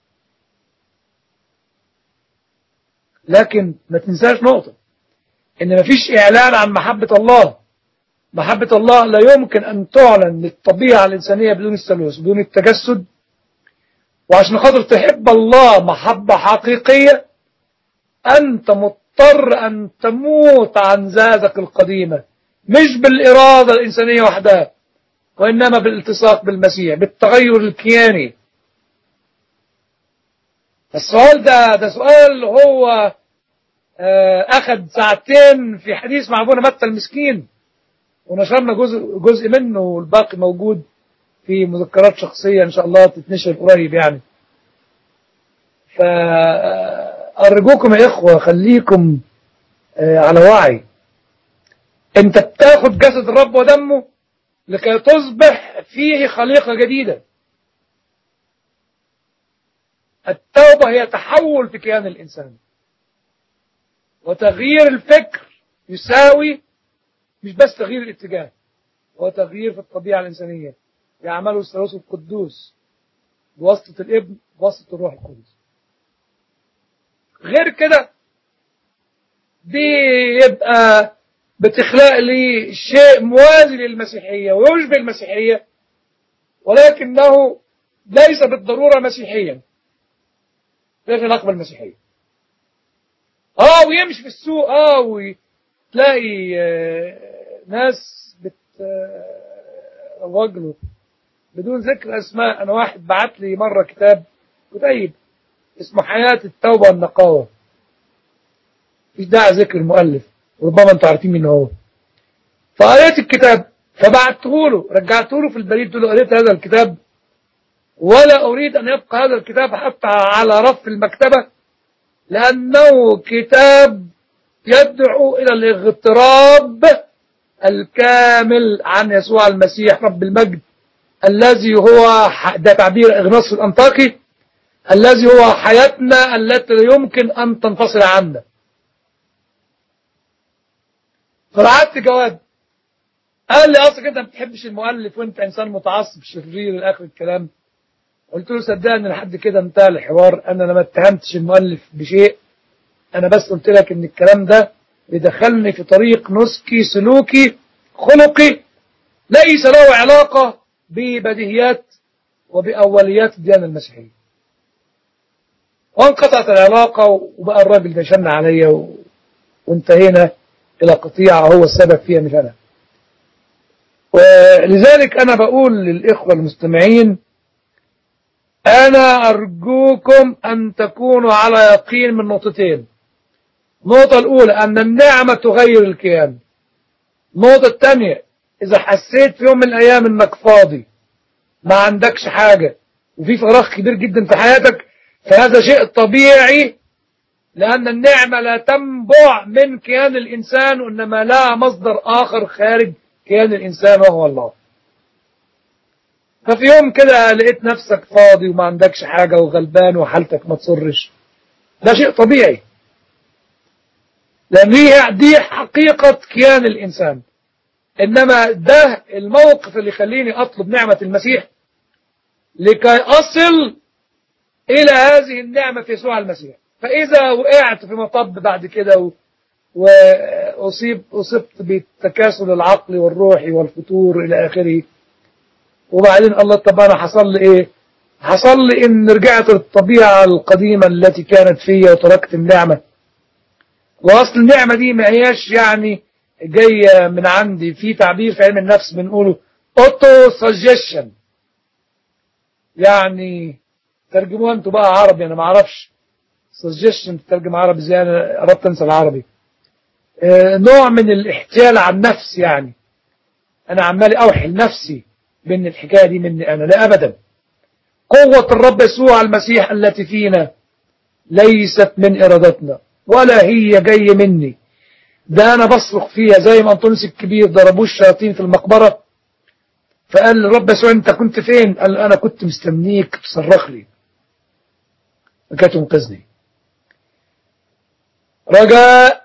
لكن ما تنساش نقطة ان مفيش اعلان عن محبة الله محبة الله لا يمكن ان تعلن للطبيعة الانسانية بدون الثالوث بدون التجسد وعشان خاطر تحب الله محبة حقيقية انت مضطر ان تموت عن ذاتك القديمة مش بالارادة الانسانية وحدها وانما بالالتصاق بالمسيح بالتغير الكياني السؤال ده ده سؤال هو أخذ ساعتين في حديث مع أبونا متى المسكين ونشرنا جزء جزء منه والباقي موجود في مذكرات شخصية إن شاء الله تتنشر قريب يعني فأرجوكم يا إخوة خليكم على وعي أنت بتاخد جسد الرب ودمه لكي تصبح فيه خليقة جديدة التوبة هي تحول في كيان الإنسان وتغيير الفكر يساوي مش بس تغيير الاتجاه هو تغيير في الطبيعة الإنسانية يعمله الثالوث القدوس بواسطة الابن بواسطة الروح القدس غير كده دي يبقى بتخلق لي شيء موازي للمسيحية ويشبه المسيحية ولكنه ليس بالضرورة مسيحيا ليس علاقة بالمسيحية اه ويمشي في السوق اه وتلاقي آه ناس بتروج له بدون ذكر اسماء انا واحد بعت لي مره كتاب كتيب اسمه حياه التوبه والنقاوه مفيش داعي ذكر المؤلف وربما انتوا عارفين مين هو فقريت الكتاب فبعته له رجعته له في البريد قلت له قريت هذا الكتاب ولا اريد ان يبقى هذا الكتاب حتى على رف المكتبه لأنه كتاب يدعو إلى الاغتراب الكامل عن يسوع المسيح رب المجد الذي هو ده تعبير إغناص الأنطاكي الذي هو حياتنا التي لا يمكن أن تنفصل عنا فرعدت جواب قال لي أصلك أنت ما بتحبش المؤلف وأنت إنسان متعصب شرير لآخر الكلام قلت له صدقني لحد كده انتهى الحوار انا ما اتهمتش المؤلف بشيء انا بس قلت لك ان الكلام ده بيدخلني في طريق نسكي سلوكي خلقي ليس له علاقة ببديهيات وبأوليات الديانة المسيحية وانقطعت العلاقة وبقى الراجل ده شن عليا و... وانتهينا إلى قطيعة هو السبب فيها مش أنا ولذلك أنا بقول للإخوة المستمعين أنا أرجوكم أن تكونوا على يقين من نقطتين النقطة الأولى أن النعمة تغير الكيان النقطة الثانية إذا حسيت في يوم من الأيام إنك فاضي ما عندكش حاجة وفي فراغ كبير جدا في حياتك فهذا شيء طبيعي لأن النعمة لا تنبع من كيان الإنسان وإنما لها مصدر آخر خارج كيان الإنسان وهو الله ففي يوم كده لقيت نفسك فاضي وما عندكش حاجة وغلبان وحالتك ما تصرش ده شيء طبيعي لأن هي دي حقيقة كيان الإنسان إنما ده الموقف اللي يخليني أطلب نعمة المسيح لكي أصل إلى هذه النعمة في يسوع المسيح فإذا وقعت في مطب بعد كده و... وأصيب أصبت بالتكاسل العقلي والروحي والفتور إلى آخره وبعدين الله طب أنا حصل لي إيه حصل لي إن رجعت للطبيعة القديمة التي كانت فيا وتركت النعمة وأصل النعمة دي ما هياش يعني جاية من عندي في تعبير في علم النفس بنقوله اوتو سجيشن يعني ترجموها انتوا بقى عربي انا ما اعرفش سجيشن تترجم عربي زي انا قربت انسى العربي آه نوع من الاحتيال عن النفس يعني انا عمال اوحي لنفسي بان الحكايه دي مني انا لا ابدا قوه الرب يسوع المسيح التي فينا ليست من ارادتنا ولا هي جايه مني ده انا بصرخ فيها زي ما انطونس الكبير ضربوه الشياطين في المقبره فقال الرب يسوع انت كنت فين قال انا كنت مستنيك تصرخ لي لكي تنقذني رجاء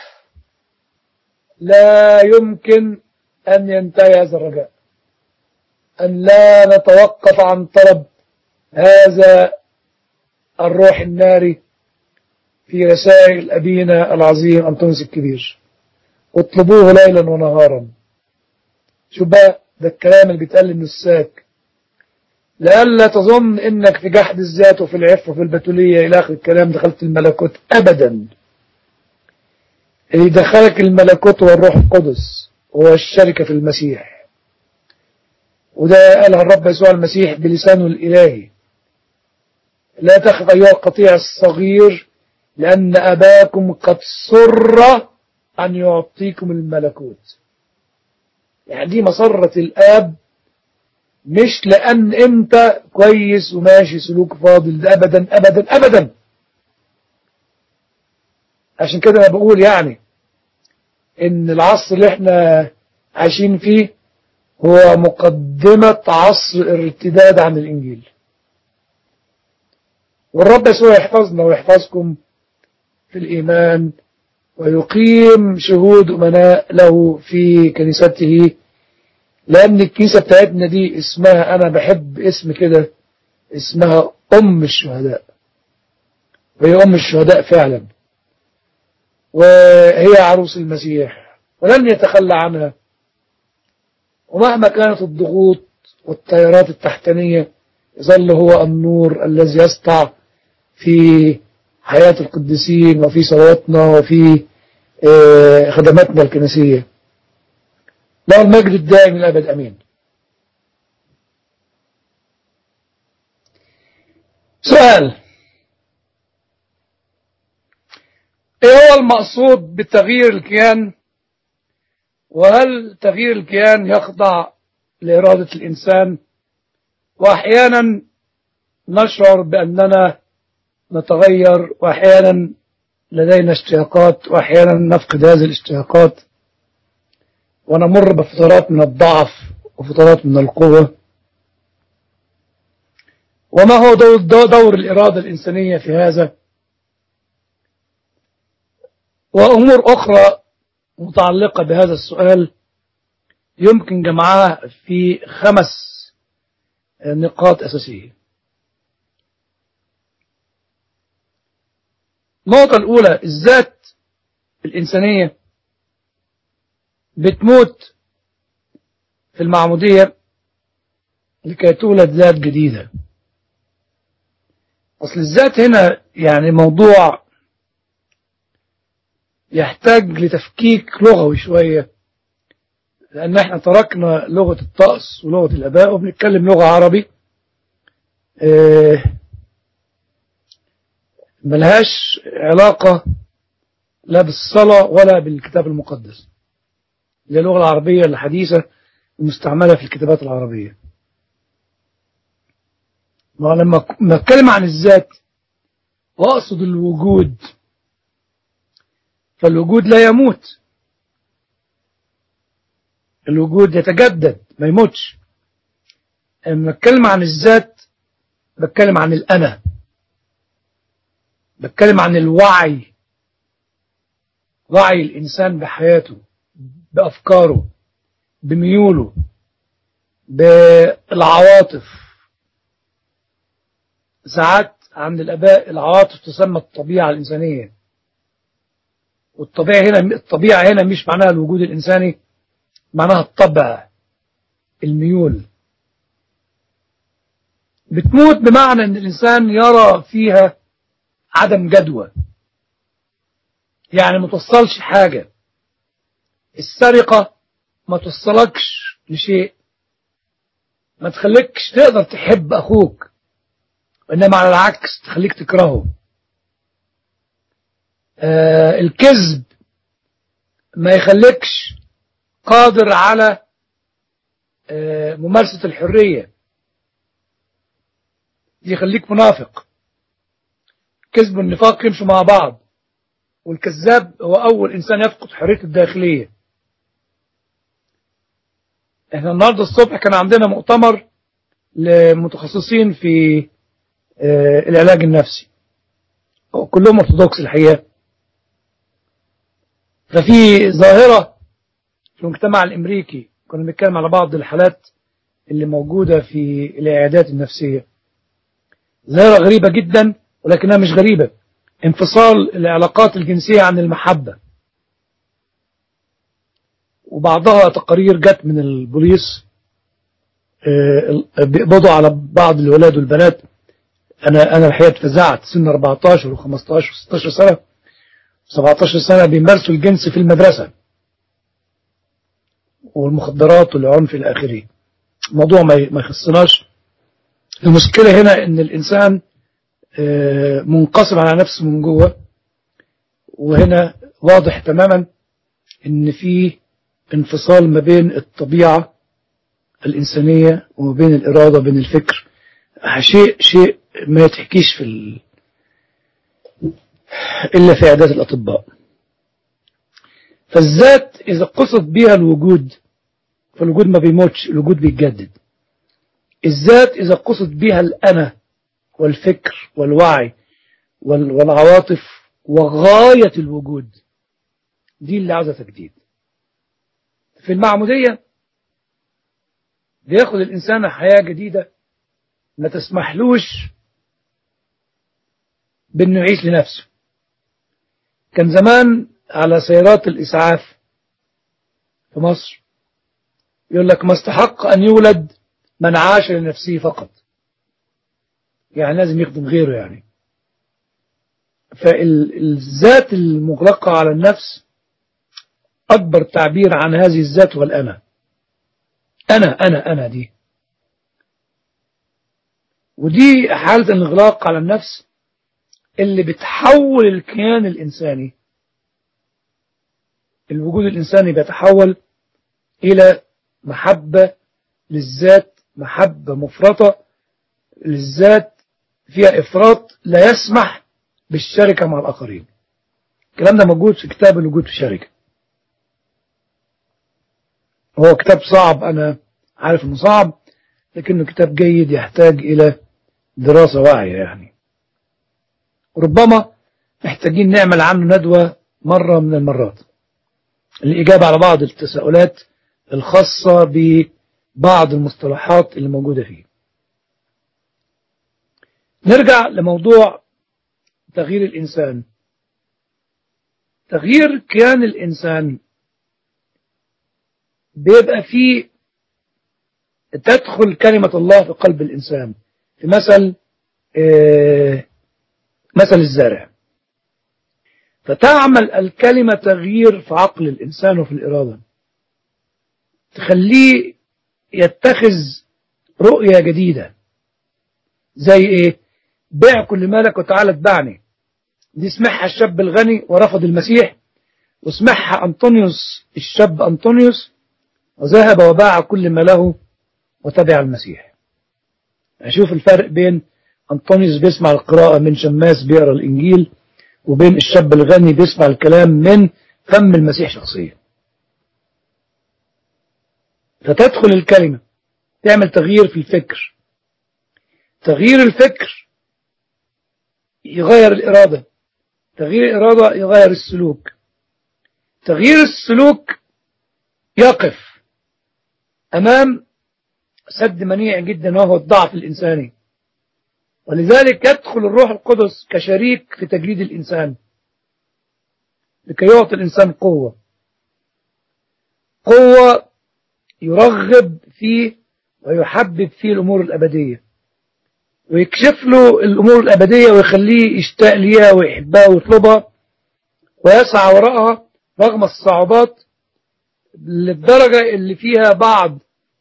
لا يمكن أن ينتهي هذا الرجاء أن لا نتوقف عن طلب هذا الروح الناري في رسائل أبينا العظيم أنطونس الكبير اطلبوه ليلا ونهارا شو بقى ده الكلام اللي بيتقال للنساك لئلا تظن انك في جحد الذات وفي العفة وفي البتولية الى اخر الكلام دخلت الملكوت ابدا اللي دخلك الملكوت هو الروح القدس هو الشركة في المسيح وده قالها الرب يسوع المسيح بلسانه الالهي لا تخف ايها القطيع الصغير لان اباكم قد سر ان يعطيكم الملكوت يعني دي مسرة الاب مش لأن أنت كويس وماشي سلوك فاضل ده أبدا أبدا أبدا عشان كده أنا بقول يعني إن العصر اللي احنا عايشين فيه هو مقدمة عصر ارتداد عن الإنجيل والرب يسوع يحفظنا ويحفظكم في الإيمان ويقيم شهود أمناء له في كنيسته لأن الكنيسة بتاعتنا دي اسمها أنا بحب اسم كده اسمها أم الشهداء وهي أم الشهداء فعلا وهي عروس المسيح ولن يتخلى عنها ومهما كانت الضغوط والتيارات التحتانية يظل هو النور الذي يسطع في حياة القديسين وفي صلواتنا وفي خدماتنا الكنسية له المجد الدائم الأبد أمين سؤال ايه هو المقصود بتغيير الكيان وهل تغيير الكيان يخضع لإرادة الإنسان وأحيانا نشعر بأننا نتغير وأحيانا لدينا اشتياقات وأحيانا نفقد هذه الاشتياقات ونمر بفترات من الضعف وفترات من القوة وما هو دور, دور الإرادة الإنسانية في هذا وأمور أخرى متعلقة بهذا السؤال يمكن جمعها في خمس نقاط أساسية النقطة الأولى الذات الإنسانية بتموت في المعمودية لكي تولد ذات جديدة أصل الذات هنا يعني موضوع يحتاج لتفكيك لغوي شوية لأن احنا تركنا لغة الطقس ولغة الآباء وبنتكلم لغة عربي آه، ملهاش علاقة لا بالصلاة ولا بالكتاب المقدس اللي هي اللغة العربية الحديثة المستعملة في الكتابات العربية ما لما لما اتكلم عن الذات واقصد الوجود فالوجود لا يموت الوجود يتجدد ما يموتش لما اتكلم عن الذات بتكلم عن الأنا بتكلم عن الوعي وعي الإنسان بحياته بأفكاره بميوله بالعواطف ساعات عند الآباء العواطف تسمى الطبيعة الإنسانية والطبيعة هنا الطبيعة هنا مش معناها الوجود الإنساني معناها الطبع الميول بتموت بمعنى ان الانسان يرى فيها عدم جدوى يعني ما توصلش حاجة السرقة ما توصلكش لشيء ما تخليكش تقدر تحب اخوك وانما على العكس تخليك تكرهه آه الكذب ما يخليكش قادر على آه ممارسة الحرية يخليك منافق الكذب والنفاق يمشوا مع بعض والكذاب هو أول إنسان يفقد حريته الداخلية احنا النهاردة الصبح كان عندنا مؤتمر لمتخصصين في آه العلاج النفسي كلهم أرثوذكس الحقيقة ففي ظاهرة في المجتمع الأمريكي كنا بنتكلم على بعض الحالات اللي موجودة في العيادات النفسية ظاهرة غريبة جدا ولكنها مش غريبة انفصال العلاقات الجنسية عن المحبة وبعضها تقارير جت من البوليس بيقبضوا على بعض الولاد والبنات انا انا الحقيقه اتفزعت سن 14 و15 و16 سنه 17 سنه بيمارسوا الجنس في المدرسه والمخدرات والعنف الى اخره موضوع ما يخصناش المشكله هنا ان الانسان منقسم على نفسه من جوه وهنا واضح تماما ان في انفصال ما بين الطبيعه الانسانيه وما بين الاراده بين الفكر شيء شيء ما يتحكيش في ال... إلا في عادات الأطباء فالذات إذا قصد بها الوجود فالوجود ما بيموتش الوجود بيتجدد الذات إذا قصد بها الأنا والفكر والوعي وال... والعواطف وغاية الوجود دي اللي عاوزة تجديد في المعمودية بياخد الإنسان حياة جديدة ما تسمحلوش بأنه يعيش لنفسه كان زمان على سيارات الإسعاف في مصر يقول لك ما استحق أن يولد من عاش لنفسه فقط يعني لازم يخدم غيره يعني فالذات المغلقة على النفس أكبر تعبير عن هذه الذات والأنا أنا أنا أنا دي ودي حالة الإغلاق على النفس اللي بتحول الكيان الإنساني الوجود الإنساني بيتحول إلى محبة للذات محبة مفرطة للذات فيها إفراط لا يسمح بالشركة مع الآخرين الكلام ده موجود في كتاب الوجود في الشركة هو كتاب صعب أنا عارف إنه صعب لكنه كتاب جيد يحتاج إلى دراسة واعية يعني ربما محتاجين نعمل عنه ندوة مرة من المرات الإجابة على بعض التساؤلات الخاصة ببعض المصطلحات اللي موجودة فيه نرجع لموضوع تغيير الإنسان تغيير كيان الإنسان بيبقى فيه تدخل كلمة الله في قلب الإنسان في مثل مثل الزارع فتعمل الكلمة تغيير في عقل الإنسان وفي الإرادة تخليه يتخذ رؤية جديدة زي ايه بيع كل مالك وتعالى اتبعني دي سمعها الشاب الغني ورفض المسيح وسمعها أنطونيوس الشاب أنطونيوس وذهب وباع كل ما له وتبع المسيح أشوف الفرق بين أنطونيوس بيسمع القراءة من شماس بيقرأ الإنجيل وبين الشاب الغني بيسمع الكلام من فم المسيح شخصيا فتدخل الكلمة تعمل تغيير في الفكر تغيير الفكر يغير الإرادة تغيير الإرادة يغير السلوك تغيير السلوك يقف أمام سد منيع جدا وهو الضعف الإنساني ولذلك يدخل الروح القدس كشريك في تجريد الإنسان لكي يعطي الإنسان قوة قوة يرغب فيه ويحبب فيه الأمور الأبدية ويكشف له الأمور الأبدية ويخليه يشتاق ليها ويحبها ويطلبها ويسعى وراءها رغم الصعوبات للدرجة اللي فيها بعض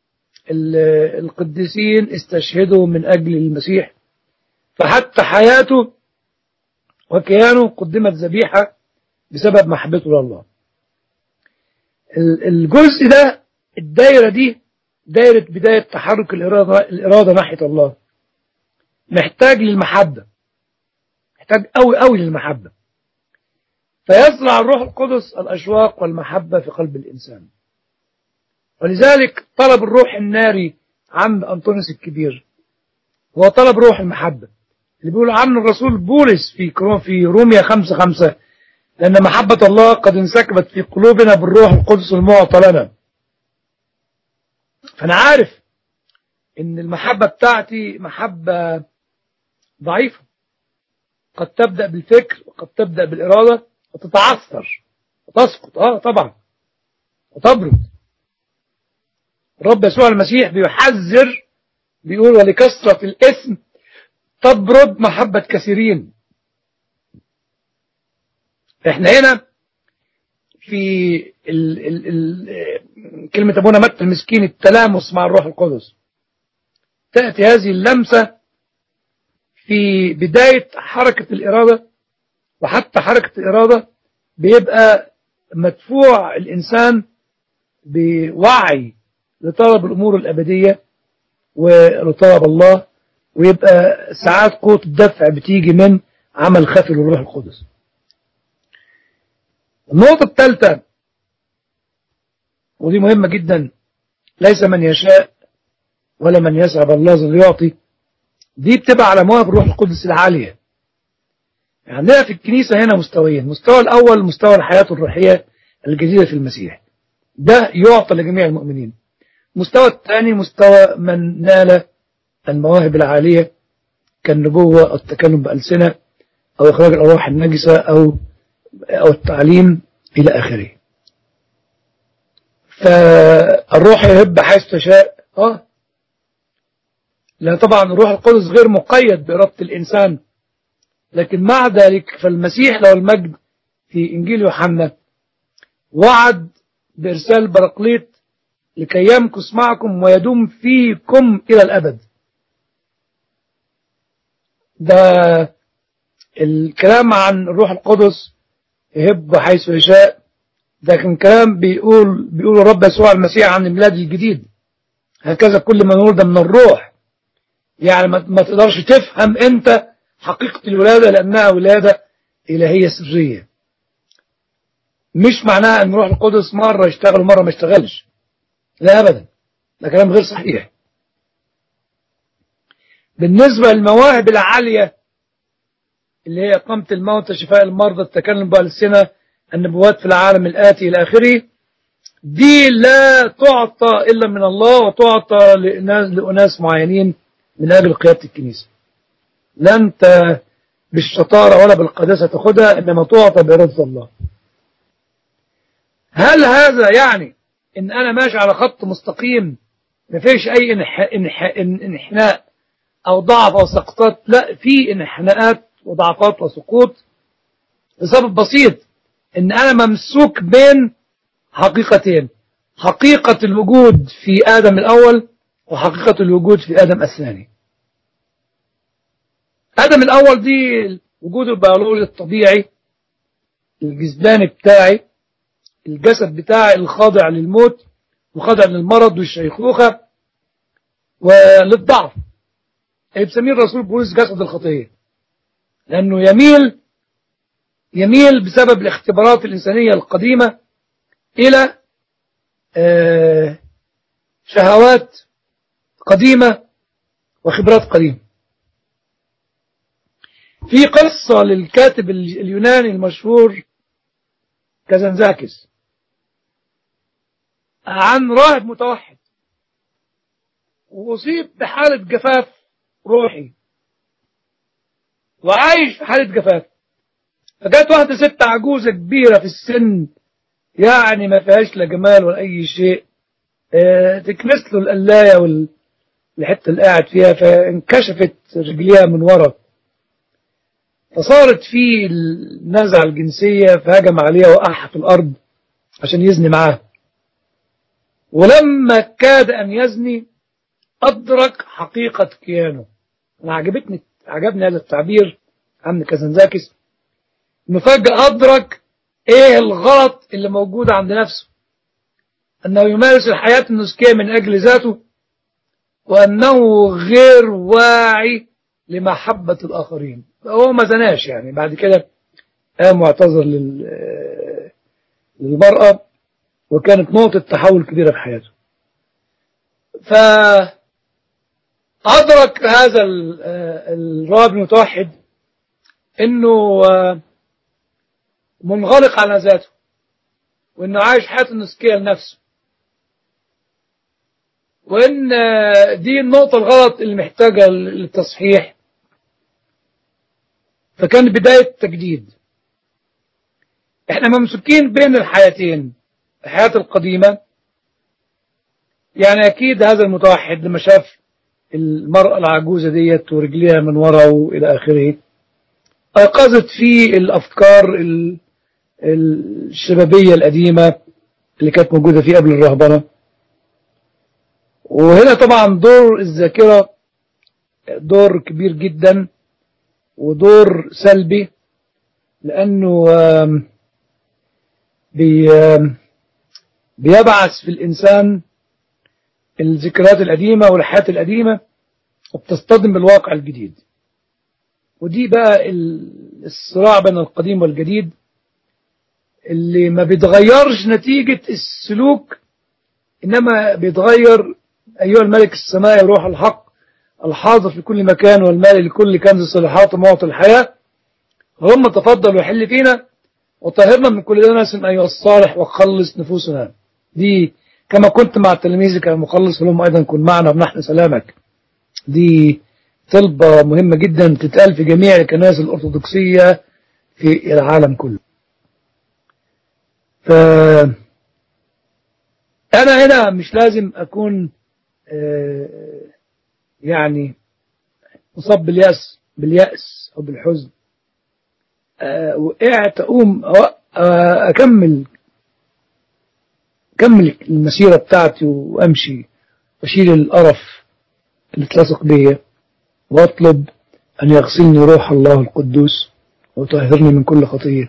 القديسين استشهدوا من أجل المسيح فحتى حياته وكيانه قدمت ذبيحة بسبب محبته لله الجزء ده الدايرة دي دايرة بداية تحرك الإرادة, الإرادة ناحية الله محتاج للمحبة محتاج قوي قوي للمحبة فيزرع الروح القدس الأشواق والمحبة في قلب الإنسان ولذلك طلب الروح الناري عند أنطونيوس الكبير هو طلب روح المحبة اللي بيقول عنه الرسول بولس في في روميا خمسة خمسة لأن محبة الله قد انسكبت في قلوبنا بالروح القدس المعطى لنا فأنا عارف إن المحبة بتاعتي محبة ضعيفة قد تبدأ بالفكر وقد تبدأ بالإرادة وتتعثر وتسقط اه طبعا وتبرد الرب يسوع المسيح بيحذر بيقول ولكثرة الإثم تبرد محبة كثيرين احنا هنا في ال ال ال كلمة أبونا متى المسكين التلامس مع الروح القدس تأتي هذه اللمسة في بداية حركة الإرادة وحتى حركة الإرادة بيبقى مدفوع الإنسان بوعي لطلب الأمور الأبدية ولطلب الله ويبقى ساعات قوة الدفع بتيجي من عمل خفي للروح القدس النقطة الثالثة ودي مهمة جدا ليس من يشاء ولا من يسعى بالله ذو يعطي دي بتبقى على مواهب الروح القدس العالية عندنا في الكنيسة هنا مستويين المستوى الأول مستوى الحياة الروحية الجديدة في المسيح ده يعطى لجميع المؤمنين المستوى الثاني مستوى من نال المواهب العالية كالنبوة أو التكلم بألسنة أو إخراج الأرواح النجسة أو أو التعليم إلى آخره فالروح يهب حيث تشاء اه لأن طبعا الروح القدس غير مقيد بإرادة الإنسان لكن مع ذلك فالمسيح له المجد في إنجيل يوحنا وعد بإرسال برقليط لكي يمكث معكم ويدوم فيكم إلى الأبد ده الكلام عن الروح القدس يهب حيث يشاء ده كان كلام بيقول بيقول الرب يسوع المسيح عن الميلاد الجديد هكذا كل من ولد من الروح يعني ما تقدرش تفهم انت حقيقة الولادة لأنها ولادة إلهية سرية مش معناها أن روح القدس مرة يشتغل ومرة ما يشتغلش لا أبدا ده كلام غير صحيح بالنسبة للمواهب العالية اللي هي إقامة الموتى شفاء المرضى التكلم بالسنة النبوات في العالم الآتي إلى آخره دي لا تعطى إلا من الله وتعطى لأناس معينين من أجل قيادة الكنيسة لا أنت بالشطارة ولا بالقداسة تاخدها إنما تعطى بإرادة الله هل هذا يعني إن أنا ماشي على خط مستقيم ما فيش أي انح... انح... انحناء أو ضعف أو سقطات لا في انحناءات وضعفات وسقوط لسبب بسيط إن أنا ممسوك بين حقيقتين حقيقة الوجود في آدم الأول وحقيقة الوجود في آدم الثاني آدم الأول دي وجود البيولوجي الطبيعي الجسداني بتاعي الجسد بتاعي الخاضع للموت وخاضع للمرض والشيخوخة وللضعف اللي بسميه الرسول بولس جسد الخطية لأنه يميل يميل بسبب الاختبارات الإنسانية القديمة إلى آه شهوات قديمة وخبرات قديمة في قصة للكاتب اليوناني المشهور كازنزاكس عن راهب متوحد وأصيب بحالة جفاف روحي وعايش في حالة جفاف فجت واحدة ست عجوزة كبيرة في السن يعني ما فيهاش لا جمال ولا أي شيء اه تكنس له القلاية والحتة اللي قاعد فيها فانكشفت رجليها من ورا فصارت في النزعة الجنسية فهجم عليها وقعها في الأرض عشان يزني معاها ولما كاد أن يزني أدرك حقيقة كيانه أنا عجبتني عجبني هذا التعبير عن كازنزاكس إنه فجأة أدرك إيه الغلط اللي موجود عند نفسه أنه يمارس الحياة النسكية من أجل ذاته وأنه غير واعي لمحبة الآخرين هو ما زناش يعني بعد كده قام واعتذر للمرأة وكانت نقطة تحول كبيرة في حياته فأدرك هذا الراب المتوحد انه منغلق على ذاته وانه عايش حياته النسكية لنفسه وان دي النقطة الغلط اللي محتاجة للتصحيح فكان بداية تجديد احنا ممسوكين بين الحياتين الحياة القديمة يعني اكيد هذا المتوحد لما شاف المرأة العجوزة ديت ورجليها من ورا والى اخره ايقظت فيه الافكار الشبابية القديمة اللي كانت موجودة فيه قبل الرهبنة وهنا طبعا دور الذاكرة دور كبير جدا ودور سلبي لأنه بي بيبعث في الإنسان الذكريات القديمة والحياة القديمة وبتصطدم بالواقع الجديد ودي بقى الصراع بين القديم والجديد اللي ما بيتغيرش نتيجة السلوك إنما بيتغير أيها الملك السماء روح الحق الحاضر في كل مكان والمال لكل كنز الصالحات ومعطي الحياة هم تفضل وحل فينا وطهرنا من كل دنس أيها الصالح وخلص نفوسنا دي كما كنت مع تلاميذك المخلص فلهم أيضا كن معنا ونحن سلامك دي طلبة مهمة جدا تتقال في جميع الكنائس الأرثوذكسية في العالم كله ف أنا هنا مش لازم أكون يعني مصاب باليأس باليأس أو بالحزن وقعت أقوم أكمل أكمل المسيرة بتاعتي وأمشي وأشيل القرف اللي اتلصق بيا وأطلب أن يغسلني روح الله القدوس ويطهرني من كل خطية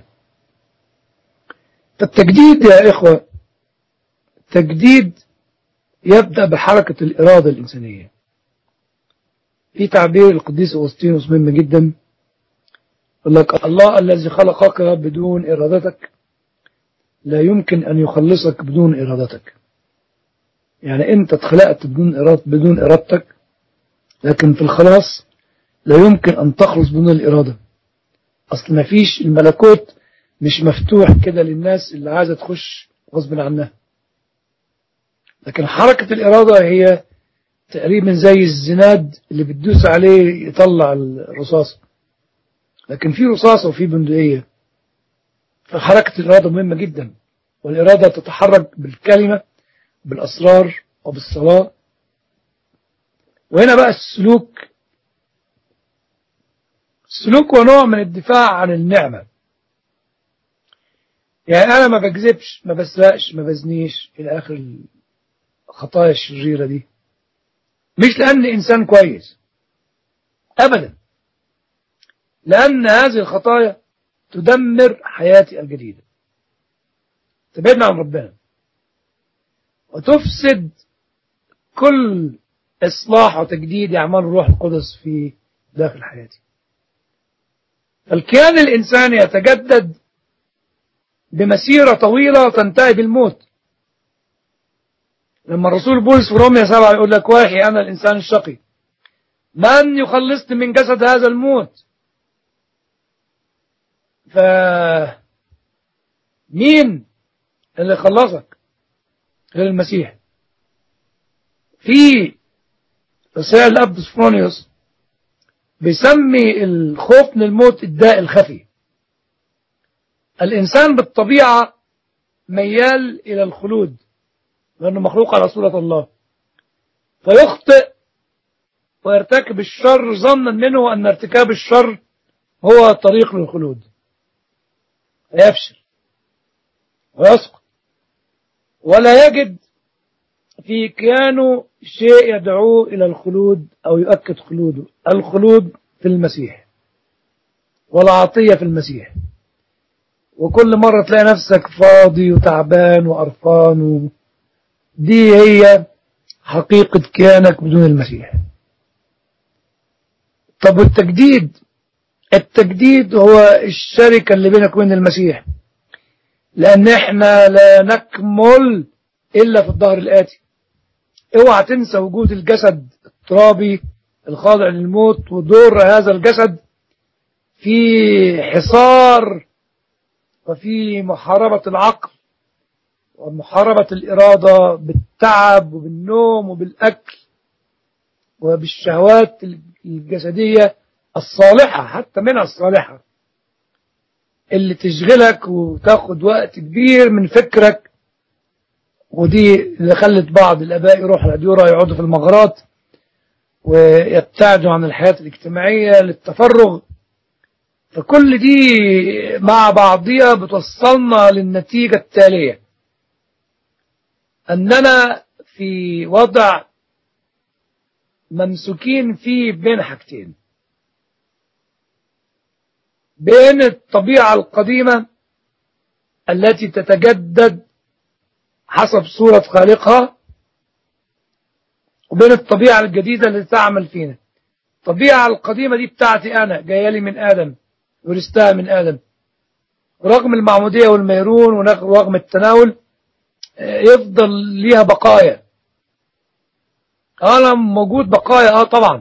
فالتجديد يا إخوة التجديد يبدأ بحركة الإرادة الإنسانية في تعبير القديس أغسطينوس مهم جدا يقول لك الله الذي خلقك بدون إرادتك لا يمكن أن يخلصك بدون إرادتك يعني أنت اتخلقت بدون إرادة بدون إرادتك لكن في الخلاص لا يمكن أن تخلص بدون الإرادة أصل ما فيش الملكوت مش مفتوح كده للناس اللي عايزة تخش غصب عنها لكن حركة الإرادة هي تقريبا زي الزناد اللي بتدوس عليه يطلع الرصاصة لكن في رصاصة وفي بندقية فحركة الإرادة مهمة جدا والإرادة تتحرك بالكلمة بالأسرار وبالصلاة وهنا بقى السلوك السلوك هو نوع من الدفاع عن النعمة يعني أنا ما بكذبش ما بسرقش ما بزنيش إلى آخر الخطايا الشريرة دي مش لأني إنسان كويس أبدا لأن هذه الخطايا تدمر حياتي الجديدة تبعدنا عن ربنا وتفسد كل إصلاح وتجديد أعمال الروح القدس في داخل حياتي الكيان الإنساني يتجدد بمسيرة طويلة تنتهي بالموت لما الرسول بولس في روميا سبعة يقول لك واحي أنا الإنسان الشقي من يخلصني من جسد هذا الموت ف مين اللي خلصك غير المسيح في رسائل الأب سفرونيوس بيسمي الخوف من الموت الداء الخفي الإنسان بالطبيعة ميال إلى الخلود لأنه مخلوق على صورة الله فيخطئ ويرتكب الشر ظنا منه أن ارتكاب الشر هو طريق للخلود فيفشل ويسقط ولا يجد في كيانه شيء يدعوه إلى الخلود أو يؤكد خلوده الخلود في المسيح والعطية في المسيح وكل مرة تلاقي نفسك فاضي وتعبان وقرفان و... دي هي حقيقة كيانك بدون المسيح طب والتجديد التجديد هو الشركة اللي بينك وبين المسيح لأن احنا لا نكمل إلا في الظهر الآتي اوعى تنسى وجود الجسد الترابي الخاضع للموت ودور هذا الجسد في حصار وفي محاربة العقل ومحاربة الإرادة بالتعب وبالنوم وبالأكل وبالشهوات الجسدية الصالحة حتى منها الصالحة اللي تشغلك وتاخد وقت كبير من فكرك ودي اللي خلت بعض الآباء يروحوا الأديرة يقعدوا في المغارات ويبتعدوا عن الحياة الاجتماعية للتفرغ فكل دي مع بعضها بتوصلنا للنتيجة التالية أننا في وضع ممسوكين فيه بين حاجتين بين الطبيعة القديمة التي تتجدد حسب صورة خالقها وبين الطبيعة الجديدة التي تعمل فينا الطبيعة القديمة دي بتاعتي أنا جاية لي من آدم ورثتها من آدم رغم المعمودية والميرون ورغم التناول يفضل ليها بقايا أنا موجود بقايا اه طبعا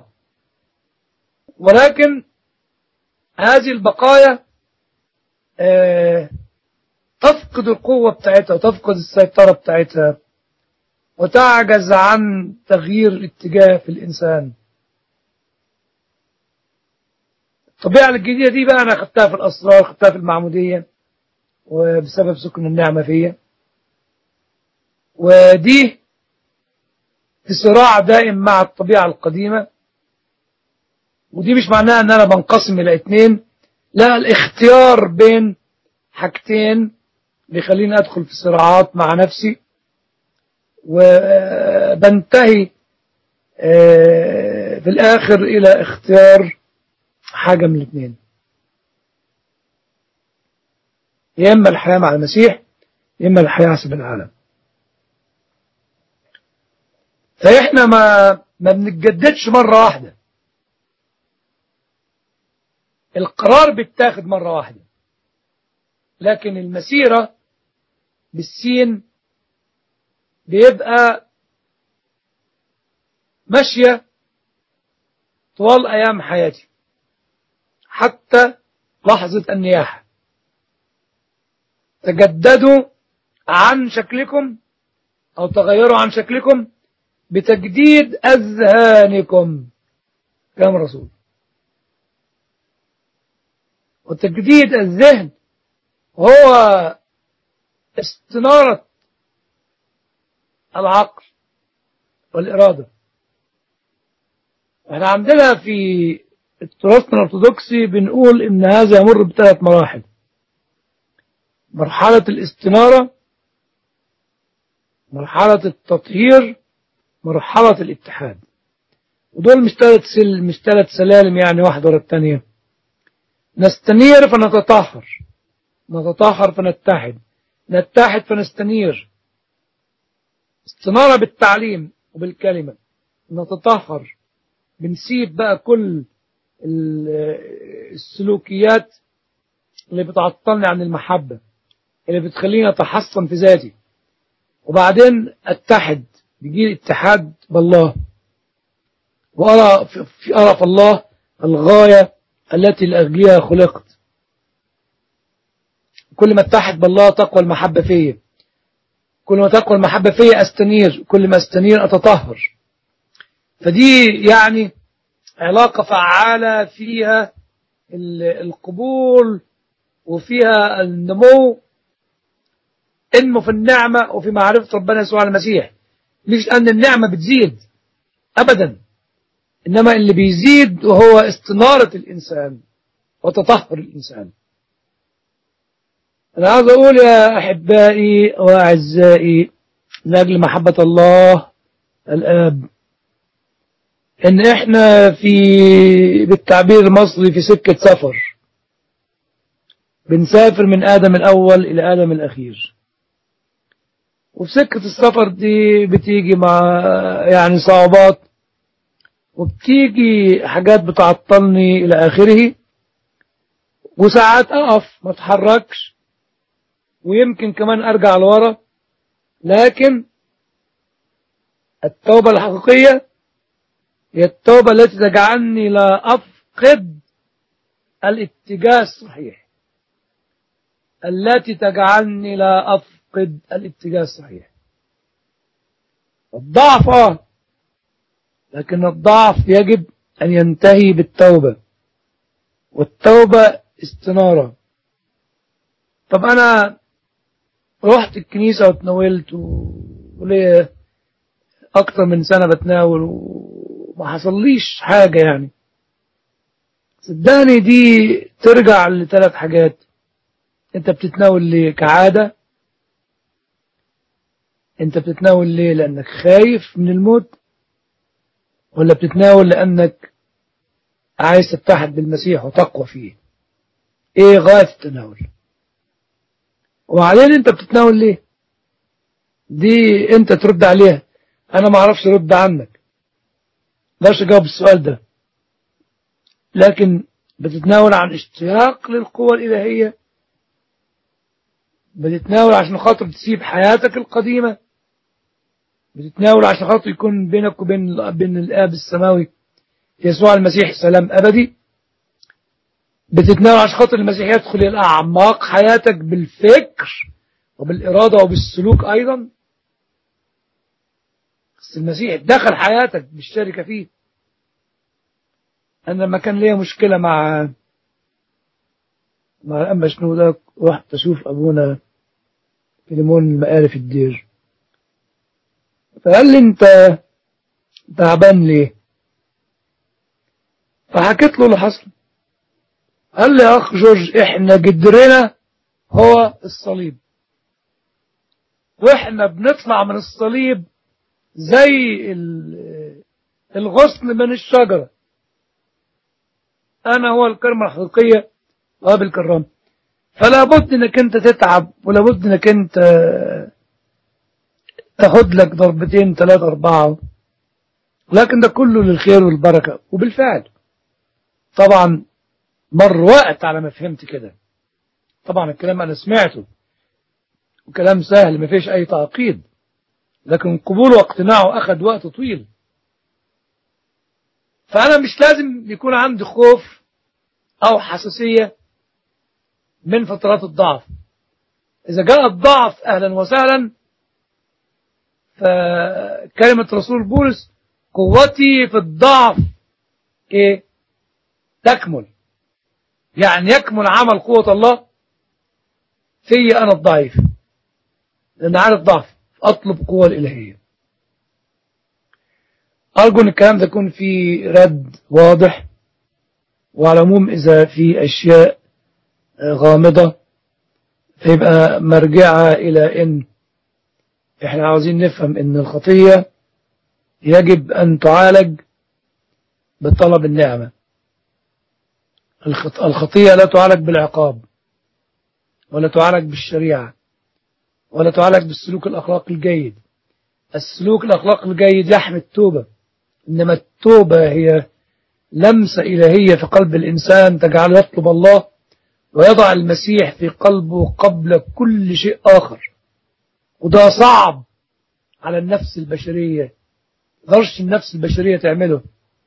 ولكن هذه البقايا آه تفقد القوة بتاعتها وتفقد السيطرة بتاعتها وتعجز عن تغيير الاتجاه في الإنسان الطبيعة الجديدة دي بقى أنا خدتها في الأسرار خدتها في المعمودية وبسبب سكن النعمة فيا ودي في صراع دائم مع الطبيعة القديمة ودي مش معناها ان انا بنقسم الى اتنين لا الاختيار بين حاجتين بيخليني ادخل في صراعات مع نفسي وبنتهي في الاخر الى اختيار حاجة من الاثنين يا اما الحياة مع المسيح يا اما الحياة حسب العالم فاحنا ما ما بنتجددش مرة واحدة القرار بيتاخد مرة واحدة لكن المسيرة بالسين بيبقى ماشية طوال أيام حياتي حتى لحظة النياحة تجددوا عن شكلكم أو تغيروا عن شكلكم بتجديد أذهانكم كلام الرسول وتجديد الذهن هو استنارة العقل والإرادة احنا عندنا في التراث الأرثوذكسي بنقول إن هذا يمر بثلاث مراحل مرحلة الاستنارة مرحلة التطهير مرحلة الاتحاد ودول مش ثلاث سل مش ثلاث سلالم يعني واحدة ورا الثانية نستنير فنتطهر نتطهر فنتحد نتحد فنستنير استنارة بالتعليم وبالكلمة نتطهر بنسيب بقى كل السلوكيات اللي بتعطلني عن المحبة اللي بتخليني أتحصن في ذاتي وبعدين أتحد بيجي اتحاد بالله وأرى في أرى في الله الغاية التي لأجلها خلقت كل ما اتحد بالله تقوى المحبة فيا كل ما تقوى المحبة فيا أستنير كل ما أستنير أتطهر فدي يعني علاقة فعالة فيها القبول وفيها النمو انمو في النعمة وفي معرفة ربنا يسوع المسيح مش أن النعمة بتزيد أبدا إنما اللي بيزيد هو استنارة الإنسان وتطهر الإنسان أنا عاوز أقول يا أحبائي وأعزائي من أجل محبة الله الآب إن إحنا في بالتعبير المصري في سكة سفر بنسافر من آدم الأول إلى آدم الأخير وفي سكة السفر دي بتيجي مع يعني صعوبات وبتيجي حاجات بتعطلني إلى آخره وساعات أقف ما اتحركش ويمكن كمان أرجع لورا لكن التوبة الحقيقية هي التوبة التي تجعلني لا أفقد الاتجاه الصحيح التي تجعلني لا أفقد الاتجاه الصحيح الضعف آه لكن الضعف يجب أن ينتهي بالتوبة والتوبة استنارة طب أنا رحت الكنيسة وتناولت وليه أكتر من سنة بتناول وما حصليش حاجة يعني صدقني دي ترجع لثلاث حاجات انت بتتناول ليه كعادة انت بتتناول ليه لانك خايف من الموت ولا بتتناول لانك عايز تتحد بالمسيح وتقوى فيه ايه غاية التناول وبعدين انت بتتناول ليه دي انت ترد عليها انا ما اعرفش ارد عنك مقدرش اجاوب السؤال ده لكن بتتناول عن اشتياق للقوة الإلهية بتتناول عشان خاطر تسيب حياتك القديمة بتتناول عشان خاطر يكون بينك وبين بين الآب السماوي يسوع المسيح سلام أبدي بتتناول عشان خاطر المسيح يدخل إلى أعماق حياتك بالفكر وبالإرادة وبالسلوك أيضا بس المسيح دخل حياتك بالشركة فيه أنا لما كان ليا مشكلة مع مع الأنبا شنودة رحت أشوف أبونا فيليمون المقاري في الدير فقال لي أنت تعبان ليه؟ فحكيت له اللي حصل قال لي يا أخ جورج إحنا جدرنا هو الصليب وإحنا بنطلع من الصليب زي الغصن من الشجرة أنا هو الكرمة الحقيقية وهو بالكرام فلا بد انك انت تتعب ولا بد انك انت تاخد لك ضربتين ثلاثة أربعة لكن ده كله للخير والبركة وبالفعل طبعا مر وقت على ما فهمت كده طبعا الكلام أنا سمعته وكلام سهل ما فيش أي تعقيد لكن قبوله واقتناعه أخذ وقت طويل فأنا مش لازم يكون عندي خوف أو حساسية من فترات الضعف إذا جاء الضعف أهلا وسهلا فكلمة رسول بولس قوتي في الضعف إيه تكمل يعني يكمل عمل قوة الله في أنا الضعيف لأن عارف ضعف أطلب قوة الإلهية أرجو أن الكلام ده يكون فيه رد واضح وعلى العموم إذا في أشياء غامضة فيبقى مرجعها إلى إن إحنا عاوزين نفهم إن الخطية يجب أن تعالج بطلب النعمة الخط- الخطيئة لا تعالج بالعقاب ولا تعالج بالشريعة ولا تعالج بالسلوك الأخلاقي الجيد السلوك الأخلاقي الجيد يحمي التوبة إنما التوبة هي لمسة إلهية في قلب الإنسان تجعله يطلب الله ويضع المسيح في قلبه قبل كل شيء آخر وده صعب على النفس البشرية غرش النفس البشرية تعمله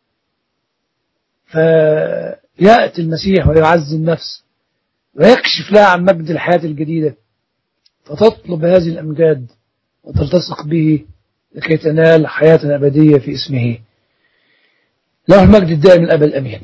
فيأتي المسيح ويعزي النفس ويكشف لها عن مجد الحياة الجديدة فتطلب هذه الأمجاد وتلتصق به لكي تنال حياة أبدية في اسمه له المجد الدائم الأبد الأمين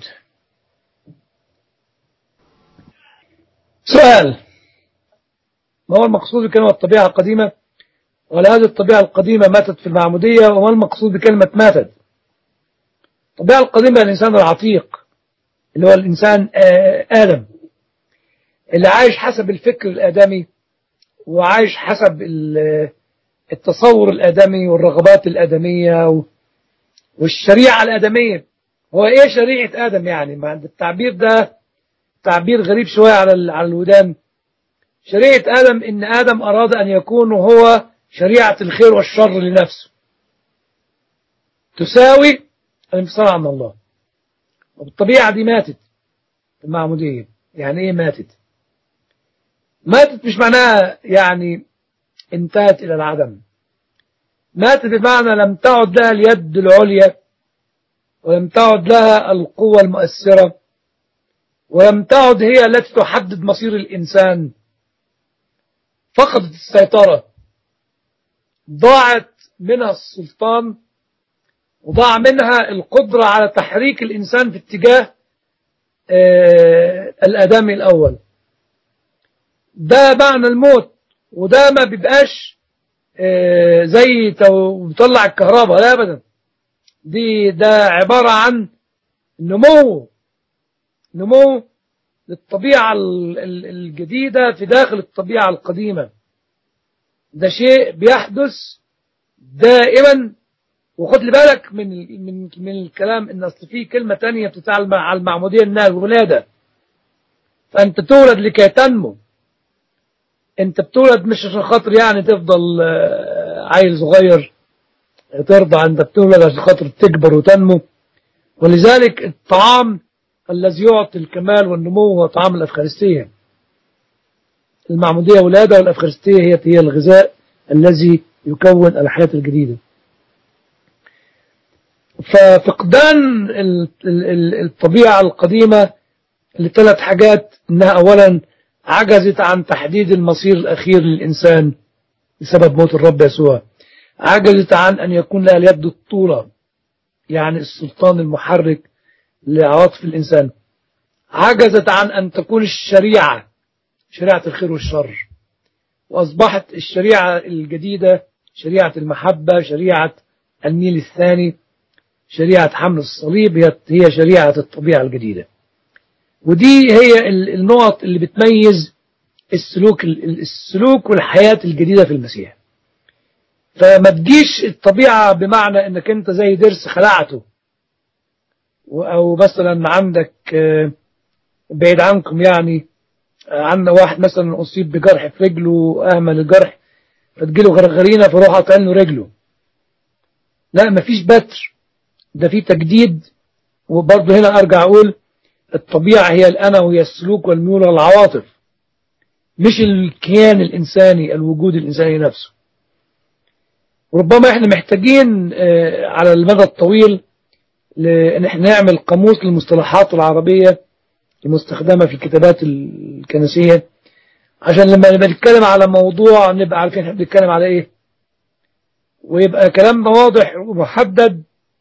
سؤال ما هو المقصود بكلمة الطبيعة القديمة ولا هذه الطبيعة القديمة ماتت في المعمودية وما المقصود بكلمة ماتت الطبيعة القديمة الإنسان العتيق اللي هو الإنسان آه، آدم اللي عايش حسب الفكر الآدمي وعايش حسب ال- التصور الآدمي والرغبات الآدمية و- والشريعة الآدمية هو إيه شريعة آدم يعني ما عند التعبير ده تعبير غريب شوية على ال- على الودان شريعة آدم إن آدم أراد أن يكون هو شريعة الخير والشر لنفسه تساوي الانفصال عن الله والطبيعة دي ماتت في المعمودية يعني إيه ماتت ماتت مش معناها يعني انتهت إلى العدم ماتت بمعنى لم تعد لها اليد العليا ولم تعد لها القوة المؤثرة ولم تعد هي التي تحدد مصير الإنسان فقدت السيطرة ضاعت منها السلطان وضاع منها القدرة على تحريك الإنسان في اتجاه آه الآدمي الأول ده معنى الموت وده ما بيبقاش آه زي تو- بيطلع الكهرباء لا أبدا دي ده عبارة عن نمو نمو للطبيعة ال- ال- الجديدة في داخل الطبيعة القديمة ده شيء بيحدث دائما وخد لي بالك من ال- من من الكلام ان اصل في كلمه تانية بتتعلم على المعموديه انها الولاده فانت تولد لكي تنمو انت بتولد مش عشان خاطر يعني تفضل آه، عيل صغير ترضع انت بتولد عشان خاطر تكبر وتنمو ولذلك الطعام الذي يعطي الكمال والنمو هو طعام الافخارستيه المعموديه ولاده والافخارستيه هي هي الغذاء الذي يكون الحياه الجديده ففقدان ال- ال- ال- الطبيعة القديمة لثلاث حاجات انها اولا عجزت عن تحديد المصير الاخير للانسان بسبب موت الرب يسوع عجزت عن ان يكون لها اليد الطولة يعني السلطان المحرك لعواطف الانسان عجزت عن ان تكون الشريعة شريعة الخير والشر واصبحت الشريعة الجديدة شريعة المحبة شريعة الميل الثاني شريعة حمل الصليب هي هي شريعة الطبيعة الجديدة ودي هي ال- النقط اللي بتميز السلوك ال- السلوك والحياة الجديدة في المسيح فما تجيش الطبيعة بمعنى انك انت زي درس خلعته و- او مثلا عندك آه، بعيد عنكم يعني آه، عندنا واحد مثلا اصيب بجرح في رجله اهمل الجرح فتجيله غرغرينه فروح قاطع له رجله لا مفيش بتر ده في تجديد وبرضه هنا ارجع اقول الطبيعه هي الانا وهي السلوك والميول والعواطف مش الكيان الانساني الوجود الانساني نفسه وربما احنا محتاجين آه، على المدى الطويل ل- ان احنا نعمل قاموس للمصطلحات العربيه المستخدمه في الكتابات الكنسيه عشان لما نبقى نتكلم على موضوع نبقى عارفين احنا بنتكلم على ايه ويبقى كلامنا واضح ومحدد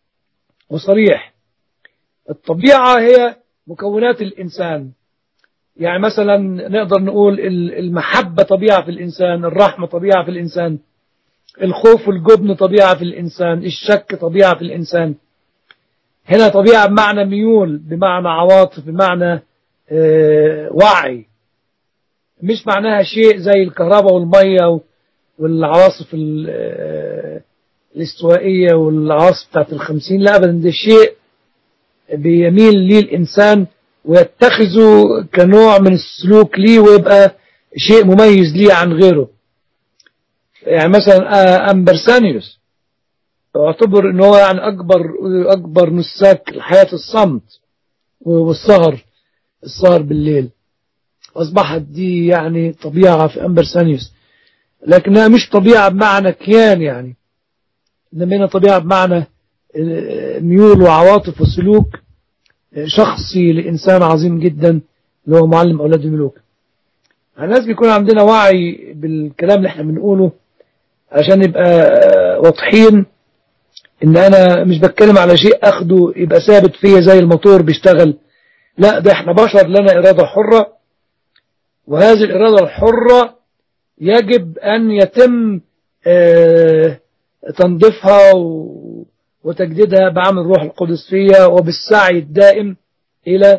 وصريح الطبيعة هي مكونات الإنسان يعني مثلا نقدر نقول ال- المحبة طبيعة في الإنسان الرحمة طبيعة في الإنسان الخوف والجبن طبيعة في الإنسان الشك طبيعة في الإنسان هنا طبيعة بمعنى ميول بمعنى عواطف بمعنى آه، وعي مش معناها شيء زي الكهرباء والمية و- والعواصف ال- آه، الاستوائية والعواصف بتاعت الخمسين لا أبدا ده شيء بيميل ليه الإنسان ويتخذه كنوع من السلوك ليه ويبقى شيء مميز ليه عن غيره يعني مثلا أمبرسانيوس اعتبر ان هو يعني اكبر اكبر نساك حياة الصمت والسهر السهر بالليل اصبحت دي يعني طبيعة في امبرسانيوس لكنها مش طبيعة بمعنى كيان يعني انما هنا طبيعة بمعنى ميول وعواطف وسلوك شخصي لإنسان عظيم جدا اللي هو معلم أولاد الملوك الناس بيكون عندنا وعي بالكلام اللي احنا بنقوله عشان نبقى واضحين ان انا مش بتكلم على شيء اخده يبقى ثابت فيا زي الموتور بيشتغل لا ده احنا بشر لنا ارادة حرة وهذه الارادة الحرة يجب ان يتم اه تنظيفها وتجديدها بعمل روح القدس فيها وبالسعي الدائم الى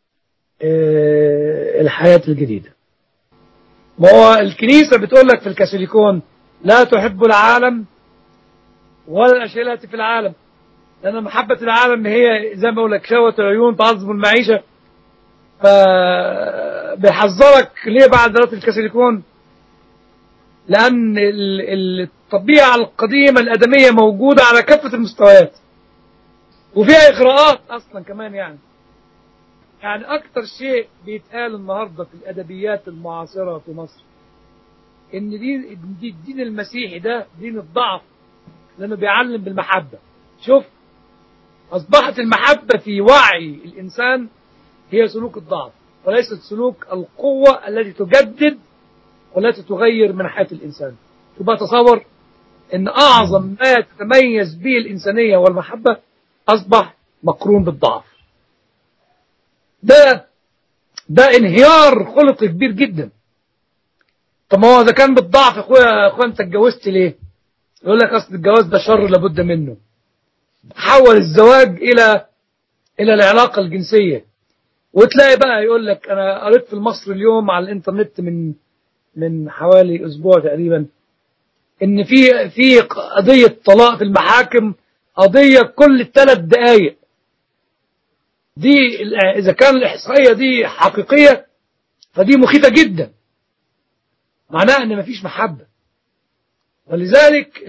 اه الحياة الجديدة ما هو الكنيسة بتقول لك في الكاثوليكون لا تحب العالم ولا الأشياء التي في العالم لأن محبة العالم هي زي ما بقول لك شهوة العيون تعظم المعيشة فبيحذرك ليه بعد ذات الكاثوليكون لأن الطبيعة القديمة الأدمية موجودة على كافة المستويات وفيها إغراءات أصلا كمان يعني يعني أكتر شيء بيتقال النهاردة في الأدبيات المعاصرة في مصر إن دين الدين المسيحي ده دين الضعف لأنه بيعلم بالمحبة شوف أصبحت المحبة في وعي الإنسان هي سلوك الضعف وليست سلوك القوة التي تجدد والتي تغير من حياة الإنسان تبقى تصور أن أعظم ما تتميز به الإنسانية والمحبة أصبح مقرون بالضعف ده ده انهيار خلقي كبير جدا طب ما هو اذا كان بالضعف اخويا اخويا انت اتجوزت ليه يقول لك اصل الجواز ده شر لابد منه حول الزواج الى الى العلاقه الجنسيه وتلاقي بقى يقول لك انا قريت في المصري اليوم على الانترنت من من حوالي اسبوع تقريبا ان في في قضيه طلاق في المحاكم قضيه كل ثلاث دقائق دي اذا كان الاحصائيه دي حقيقيه فدي مخيفه جدا معناها ان مفيش محبه ولذلك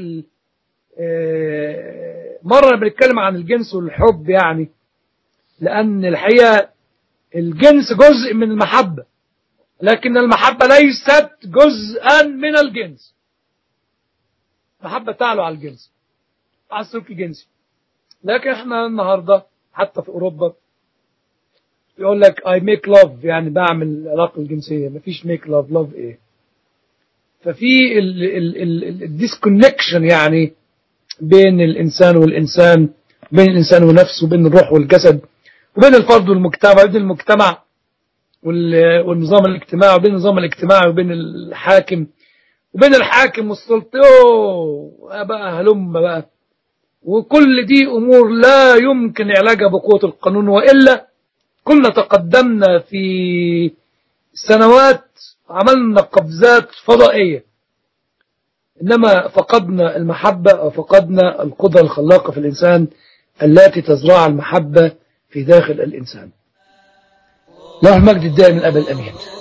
مرة بنتكلم عن الجنس والحب يعني لأن الحقيقة الجنس جزء من المحبة لكن المحبة ليست جزءا من الجنس المحبة تعلو على الجنس على السلوك الجنسي لكن احنا النهاردة حتى في أوروبا يقول لك I make love يعني بعمل العلاقة الجنسية مفيش make love love ايه ففي الديسكونكشن يعني بين الإنسان والإنسان بين الإنسان ونفسه وبين الروح والجسد وبين الفرد والمجتمع وبين المجتمع والنظام الاجتماعي وبين النظام الاجتماعي وبين الحاكم وبين الحاكم والسلطة بقى هلم بقى وكل دي أمور لا يمكن علاجها بقوة القانون وإلا كنا تقدمنا في سنوات عملنا قفزات فضائية إنما فقدنا المحبة أو فقدنا القدرة الخلاقة في الإنسان التي تزرع المحبة في داخل الإنسان له المجد الدائم الأبد الأمين